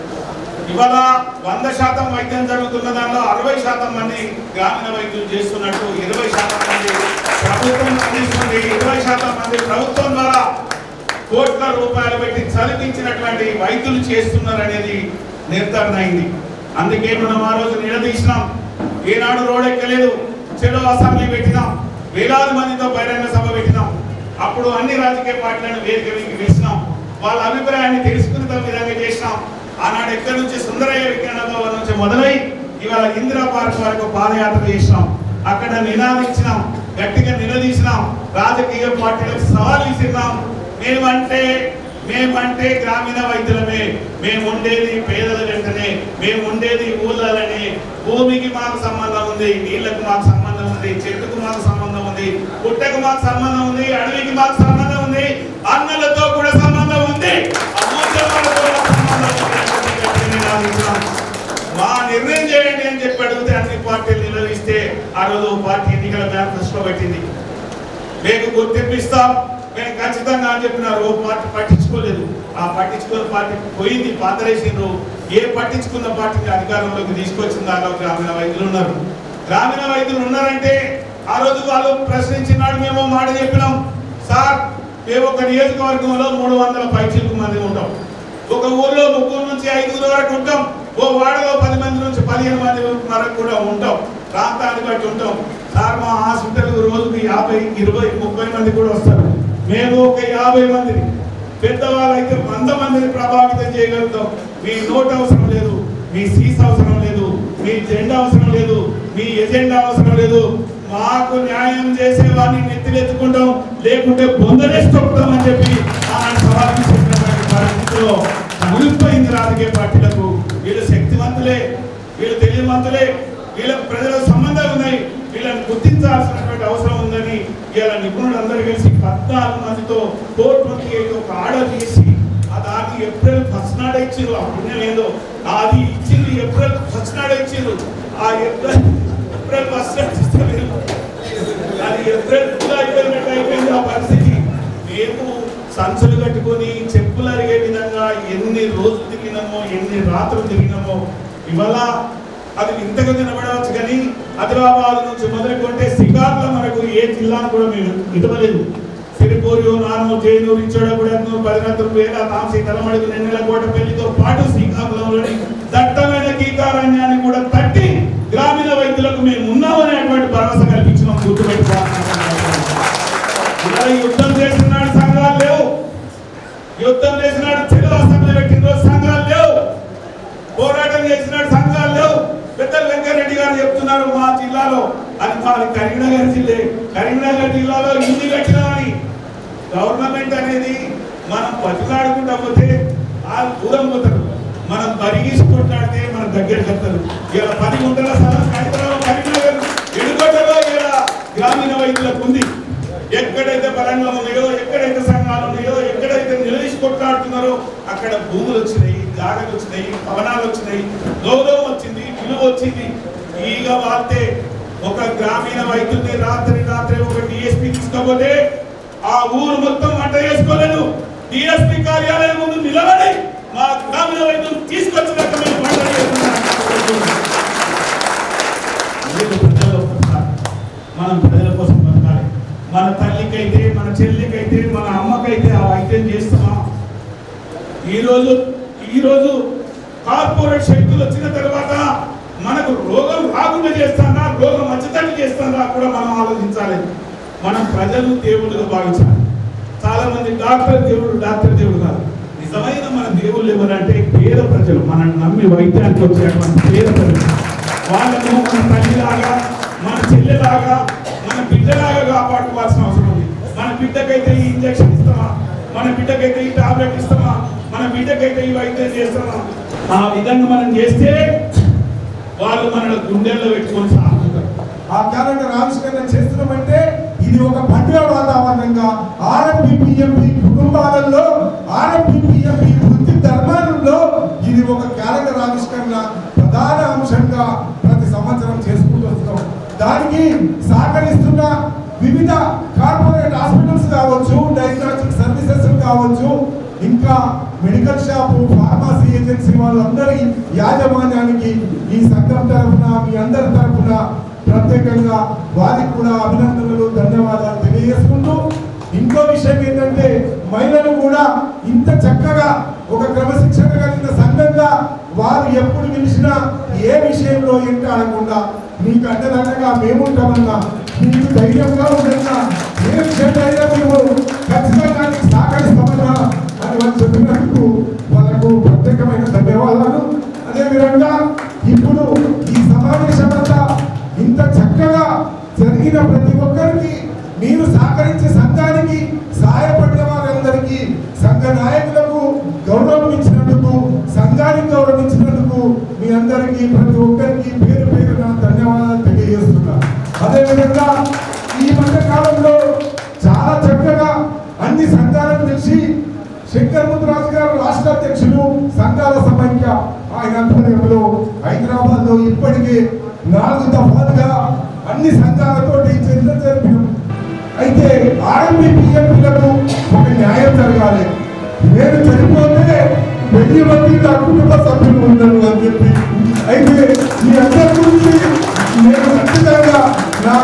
ఇవాళ వంద శాతం వైద్యం జరుగుతున్న దానిలో అరవై శాతం మంది గ్రామీణ వైద్యులు చేస్తున్నట్టు ఇరవై శాతం మంది ప్రభుత్వం అందిస్తుంది ఇరవై శాతం మంది ప్రభుత్వం ద్వారా కోట్ల రూపాయలు పెట్టి చదివించినటువంటి వైద్యులు చేస్తున్నారు అనేది నిర్ధారణ అయింది అందుకే మనం ఆ రోజు నిలదీసినాం ఏనాడు రోడ్ ఎక్కలేదు చెలో అసెంబ్లీ పెట్టినాం వేలాది మందితో బహిరంగ సభ పెట్టినాం అప్పుడు అన్ని రాజకీయ పార్టీలను వేదిక మీదకి వేసినాం వాళ్ళ అభిప్రాయాన్ని తెలుసుకునే విధంగా చేసినాం ఆనాడు ఎక్కడి నుంచి సుందరయ్య విజ్ఞాన భవన్ నుంచి మొదలై ఇవాళ ఇందిరా పార్క్ వరకు పాదయాత్ర చేసినాం అక్కడ నినాదించినాం గట్టిగా నిలదీసినాం రాజకీయ పార్టీలకు సవాల్ విసిరినాం మేమంటే మేమంటే గ్రామీణ వైద్యులమే మేము ఉండేది పేదల వెంటనే మేము ఉండేది ఊళ్ళలోనే భూమికి మాకు సంబంధం ఉంది నీళ్లకు మాకు సంబంధం ఉంది చెట్టుకు మాకు సంబంధం ఉంది పుట్టకు మాకు సంబంధం ఉంది అడవికి మాకు సంబంధం ఉంది అన్నలతో కూడా సంబంధం ఉంది అమూల్యమాలతో కూడా సంబంధం ఉంది అని గట్టిగా నినాదించినాం. మా నిర్ణయం చేయండి అని చెప్పి అడిగితే అన్ని పార్టీలు నిలదీస్తే ఆ రోజు ఓ పార్టీ ఎన్నికల మేనిఫెస్టో పెట్టింది మీకు గుర్తింపిస్తాం మేము ఖచ్చితంగా అని చెప్పినారు ఓ పార్టీ పట్టించుకోలేదు ఆ పట్టించుకున్న పార్టీ పోయింది పాతరేసిండ్రు ఏ పట్టించుకున్న పార్టీని అధికారంలోకి తీసుకొచ్చిన దాకా గ్రామీణ వైద్యులు ఉన్నారు గ్రామీణ వైద్యులు ఉన్నారంటే ఆ రోజు వాళ్ళు ప్రశ్నించినాడు మేము మాట చెప్పినాం సార్ మేము ఒక నియోజకవర్గంలో మూడు వందల పైచిలకు మంది ఉంటాం ఒక ఊర్లో ముగ్గురు నుంచి ఐదుగురు వరకు ఉంటాం ఓ వాడలో పది మంది నుంచి పదిహేను మంది వరకు కూడా ఉంటాం ప్రాంతాన్ని బట్టి ఉంటాం సార్ మా హాస్పిటల్ రోజుకి యాభై ఇరవై ముప్పై మంది కూడా వస్తారు మేము ఒక యాభై మందిని పెద్దవాళ్ళైతే వంద మందిని ప్రభావితం చేయగలుగుతాం మీ నోట్ అవసరం లేదు మీ సీస్ అవసరం లేదు మీ జెండా అవసరం లేదు మీ ఎజెండా అవసరం లేదు మాకు న్యాయం చేసే వారిని నెత్తిలెత్తుకుంటాం లేకుంటే బొందలేసి తొక్కుతామని చెప్పి ఆనాడు సవాల్ విసిరినటువంటి పరిస్థితిలో తగిలిపోయింది రాజకీయ పార్టీలకు వీళ్ళు శక్తివంతులే వీళ్ళు తెలియవంతులే వీళ్ళకు ప్రజల సంబంధాలు ఉన్నాయి వీళ్ళని గుర్తించాల్సినటువంటి అవసరం ఉందని ఇలా నిపుణులు అందరూ కలిసి పద్నాలుగు మందితో ఫోర్ ట్వంటీ ఎయిట్ ఒక ఆర్డర్ చేసి ఆ దాన్ని ఏప్రిల్ ఫస్ట్ నాడే ఇచ్చిండ్రు ఆ పుణ్యం ఏందో అది ఇచ్చింది ఏప్రిల్ ఫస్ట్ నాడే ఇచ్చిండ్రు ఆ ఏప్రిల్ ఏప్రిల్ ఫస్ట్ నాడు ఇస్తే వీళ్ళు అది ఏప్రిల్ ఫుల్ అయిపోయినట్టు అయిపోయింది ఆ పరిస్థితి మేము సంచులు కట్టుకొని చెప్పులు అరిగే విధంగా ఎన్ని రోజులు తిరిగినామో ఎన్ని రాత్రులు తిరిగినామో ఇవాళ అది ఇంతగా కనబడవచ్చు కానీ ఆదిలాబాద్ నుంచి మొదలుకొంటే శికార్లో మనకు ఏ జిల్లాను కూడా మేము ఇవ్వలేదు సిరిపూరు నాను జైనూరు ఇచ్చోడగూడెను పదినంతరం వేల తాంసి తలమడుగు నెన్నెల కోట పెళ్లితో పాటు శ్రీకాకుళంలోని దట్టమైన కీకారణ్యాన్ని కూడా తట్టి గ్రామీణ వైద్యులకు మేము ఉన్నామనేటువంటి భరోసా కల్పించినాం గుర్తుపెట్టుకోవాలి ఇలా యుద్ధం చేస్తున్నాడు సంఘాలు లేవు యుద్ధం చేసినాడు తెలుగు అసెంబ్లీ పెట్టిన రోజు సంఘాలు లేవు పోరాటం చేసినాడు సంఘాలు లేవు పెద్దలు వెంకరెడ్డి గారు చెప్తున్నారు మా జిల్లాలో అది మాది కరీంనగర్ జిల్లా కరీంనగర్ జిల్లాలో ఇల్లు కట్టినామని గవర్నమెంట్ అనేది మనం బతిలాడుకుంటా పోతే వాళ్ళు దూరం పోతారు మనం పరిగీసి కొట్లాడితే మన దగ్గరికి వస్తారు ఇలా పది గుంటల స్థలం హైదరాబాద్ కరీంనగర్ ఎడుగొట్టలో ఇలా గ్రామీణ వైద్యులకు ఉంది ఎక్కడైతే బలంగా ఉన్నాయో ఎక్కడైతే సంఘాలు ఉన్నాయో ఎక్కడైతే నిలదీసి కొట్లాడుతున్నారో అక్కడ భూములు వచ్చినాయి జాగలు వచ్చినాయి భవనాలు వచ్చినాయి గౌరవం వచ్చింది విలువ వచ్చింది ఈగ వాళ్తే ఒక గ్రామీణ వైద్యుల్ని రాత్రి రాత్రి ఒక డిఎస్పీ తీసుకోపోతే ఆ ఊరు మొత్తం వంట చేసుకోలేదు డిఎస్పీ కార్యాలయం ముందు నిలబడి మా గ్రామీణ వైద్యులు తీసుకొచ్చినాక మేము వంట చేసుకున్నాం లేదు ప్రజల్లో బతకాలి. మనం ప్రజల కోసం బతకాలి మన తల్లికైతే మన చెల్లికైతే మన అమ్మకైతే ఆ వైద్యం చేస్తామా ఈరోజు ఈరోజు కాలు కార్పొరేట్ శక్తులు వచ్చిన తర్వాత మనకు రోగం రాకుండా చేస్తానా రోగం వచ్చేటట్టు చేస్తానా కూడా మనం ఆలోచించాలి మనం ప్రజలు దేవుళ్ళుగా భావించాలి చాలా మంది డాక్టర్ దేవుడు డాక్టర్ దేవుడు కాదు నిజమైన మన దేవుళ్ళు ఎవరంటే పేద ప్రజలు మనం నమ్మి వైద్యానికి వచ్చేటువంటి పేద ప్రజలు వాళ్ళను మన తల్లిలాగా మన చెల్లెలాగా మన బిడ్డలాగా కాపాడుకోవాల్సిన అవసరం ఉంది మన బిడ్డకైతే ఈ ఇంజక్షన్ ఇస్తామా మన బిడ్డకైతే ఈ టాబ్లెట్ ఇస్తామా మన బిడ్డకైతే ఈ వైద్యం చేస్తామా ఆ విధంగా మనం చేస్తే వాళ్ళు మన గుండెల్లో పెట్టుకొని సాగుతారు ఆ క్యాలెండర్ ఆవిష్కరణ చేస్తున్నామంటే ఇది ఒక పండుగ వాతావరణంగా ఆర్ఎంపీ పిఎంపి కుటుంబాలలో ఆర్ఎంపీ పిఎంపి వృత్తి ధర్మాలలో ఇది ఒక క్యాలెండర్ ఆవిష్కరణ ప్రధాన అంశంగా ప్రతి సంవత్సరం చేసుకుంటూ వస్తున్నాం దానికి సహకరిస్తున్న వివిధ కార్పొరేట్ హాస్పిటల్స్ కావచ్చు డయాగ్నోస్టిక్ సర్వీసెస్ కావచ్చు ఇంకా మెడికల్ షాపు ఫార్మసీ ఏజెన్సీ వాళ్ళందరి యాజమాన్యానికి ఈ సంఘం తరఫున మీ అందరి తరఫున ప్రత్యేకంగా వారికి కూడా అభినందనలు ధన్యవాదాలు తెలియజేసుకుంటూ ఇంకో విషయం ఏంటంటే మహిళలు కూడా ఇంత చక్కగా ఒక క్రమశిక్షణ కలిగిన సంఘంగా వారు ఎప్పుడు పిలిచినా ఏ విషయంలో ఎంత అనకుండా మీకు అండదండగా మేముంటామన్నా మీకు ధైర్యంగా ఉండన్నా ఏ విషయంలో మేము ఖచ్చితంగా నీకు సహకరిస్తామన్నా అని వాళ్ళు చెప్పినందుకు వాళ్ళకు ప్రత్యేకమైన ధన్యవాదాలు అదేవిధంగా ఇప్పుడు ఈ సమావేశం అంతా ఇంత చక్కగా జరిగిన ప్రతి ఒక్కరికి మీరు సహకరించే సంఘానికి సహాయపడిన వారందరికీ సంఘ నాయకులకు గౌరవం ఇచ్చినందుకు సంఘానికి గౌరవం ఇచ్చినందుకు మీ అందరికీ ప్రతి ఒక్కరికి పేరు పేరున ధన్యవాదాలు తెలియజేస్తున్నా అదేవిధంగా ఈ మధ్య కాలంలో చాలా చక్కగా అన్ని సంఘాలను తెలిసి శంకర్ ముద్రాజు గారు రాష్ట్ర అధ్యక్షులు సంఘాల సమైక్య ఆయన ఆధ్వర్యంలో హైదరాబాద్ లో ఇప్పటికే నాలుగు దఫాలుగా అన్ని సంఘాలతోటి చర్చ జరిపినాం అయితే ఆర్మీ పిఎంలకు ఒక న్యాయం జరగాలి నేను చనిపోతే వెయ్యి మంది నా కుటుంబ సభ్యులు ఉండరు అని చెప్పి అయితే మీ అందరి గురించి నేను ఖచ్చితంగా నా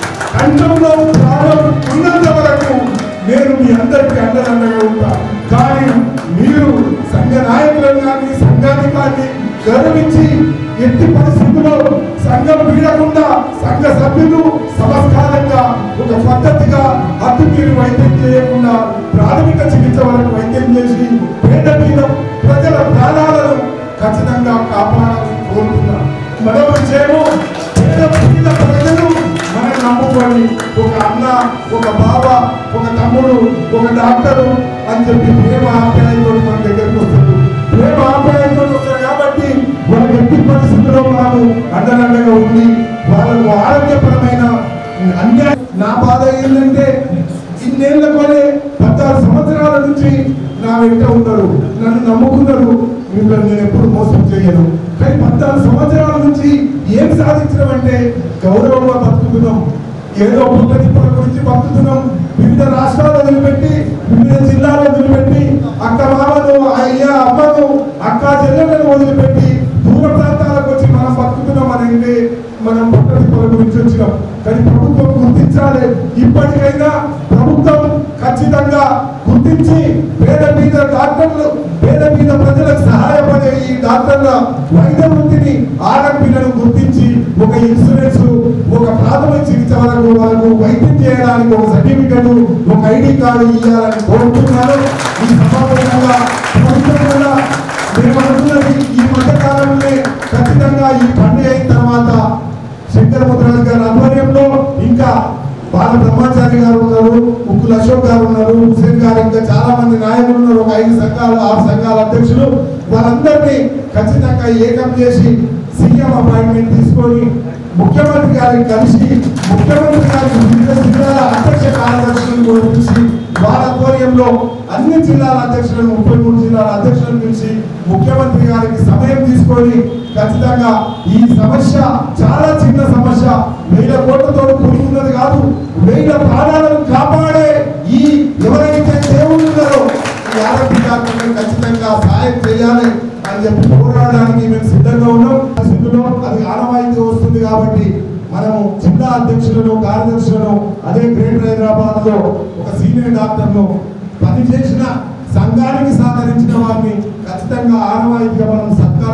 కంఠంలో ప్రాణం ఉన్నంత వరకు నేను మీ అందరికీ అండదండగా ఉంటా కానీ మీరు సంఘ నాయకులను కానీ సంఘాన్ని కానీ గౌరవించి ఎట్టి పరిస్థితుల్లో సంఘం వీడకుండా సంఘ సభ్యులు సంస్కారంగా ఒక పద్ధతిగా హద్దు మీరు వైద్యం చేయకుండా ప్రాథమిక చికిత్స వరకు వైద్యం చేసి పేద మీద ప్రజల ప్రాణాలను ఖచ్చితంగా కాపాడాలని కోరుతున్నాను మరో విషయము పేద పేద ప్రజలు మనం నమ్ముకొని ఒక అన్న ఒక బావ ఒక తమ్ముడు ఒక డాక్టరు అని చెప్పి ప్రేమ ఆప్యాయంతో మన దగ్గరికి వస్తారు ప్రేమ ఆప్యాయంతో వస్తారు కాబట్టి వాళ్ళ ఎట్టి పరిస్థితుల్లో మనము అండదండగా ఉండి వాళ్ళకు ఆరోగ్యపరమైన అన్యాయం నా బాధ ఏంటంటే ఇన్నేళ్ల కొనే పద్నాలుగు సంవత్సరాల నుంచి నా వెంట ఉన్నారు నన్ను నమ్ముకున్నారు మిమ్మల్ని నేను ఎప్పుడు మోసం చేయను కానీ పద్నాలుగు సంవత్సరాల నుంచి ఏం సాధించడం గౌరవంగా బతుకుతున్నాం ఏదో పుట్టటిప్పుల గురించి బతుకుతున్నాం వివిధ రాష్ట్రాలు వదిలిపెట్టి వివిధ జిల్లాలు వదిలిపెట్టి అక్క మామను అయ్య అమ్మను అక్క చెల్లెలను వదిలిపెట్టి దూర ప్రాంతాలకు వచ్చి మనం బతుకుతున్నాం అని అంటే మనం పుట్టటిప్పుల గురించి వచ్చినాం కానీ ప్రభుత్వం గుర్తించాలి ఇప్పటికైనా ప్రభుత్వం ఖచ్చితంగా గుర్తించి పేద మీద డాక్టర్లు పేద మీద ప్రజలకు సహాయపడే ఈ డాక్టర్ల వైద్య వృత్తిని ఆర్ఎంపీలను గుర్తించి ఒక ఇన్సూరెన్స్ ఒక ప్రాథమిక చికిత్స వరకు వాళ్ళకు వైద్యం చేయడానికి ఒక సర్టిఫికెట్ ఒక ఐడి కార్డు ఇవ్వాలని కోరుతున్నాను ఈ సమావేశంగా ప్రభుత్వం కూడా మేము అనుకున్నది ఈ మధ్య కాలంలోనే ఖచ్చితంగా ఈ పండుగ అయిన తర్వాత శంకర ముద్రాజ్ గారి ఆధ్వర్యంలో ఇంకా బాల బ్రహ్మాచారి గారు ఉన్నారు ముక్కుల అశోక్ గారు ఉన్నారు హుసేన్ గారు ఇంకా చాలా మంది నాయకులు ఉన్నారు ఒక ఐదు సంఘాలు ఆరు సంఘాల అధ్యక్షులు వాళ్ళందరినీ ఖచ్చితంగా ఏకం చేసి సీఎం అపాయింట్మెంట్ తీసుకొని ముఖ్యమంత్రి గారిని కలిసి ముఖ్యమంత్రి గారికి వివిధ జిల్లాల అధ్యక్ష కార్యదర్శులను కూడా పిలిచి వాళ్ళ ఆధ్వర్యంలో అన్ని జిల్లాల అధ్యక్షులను ముప్పై మూడు జిల్లాల అధ్యక్షులను పిలిచి ముఖ్యమంత్రి గారికి సమయం తీసుకొని ఖచ్చితంగా ఈ సమస్య చాలా చిన్న సమస్య వేల కోట్లతో కూడుకున్నది కాదు వేల ప్రాణాలను కాపాడే ఈ ఎవరైతే దేవుళ్ళు ఉన్నారో ఈ ఆరోగ్య డాక్టర్లను ఖచ్చితంగా సహాయం చేయాలి అని చెప్పి పోరాడడానికి మేము సిద్ధంగా ఉన్నాం పరిస్థితుల్లో అది ఆనవాయితీ వస్తుంది కాబట్టి మనము జిల్లా అధ్యక్షులను కార్యదర్శులను అదే గ్రేటర్ హైదరాబాద్ లో ఒక సీనియర్ డాక్టర్ను పనిచేసిన సంఘానికి సహకరించిన వారిని ఖచ్చితంగా ఆనవాయితీగా మనం సత్కారం చేసి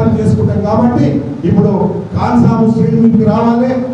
కోరుకుంటాం కాబట్టి ఇప్పుడు కాన్సాము శ్రీని మీదకి రావాలి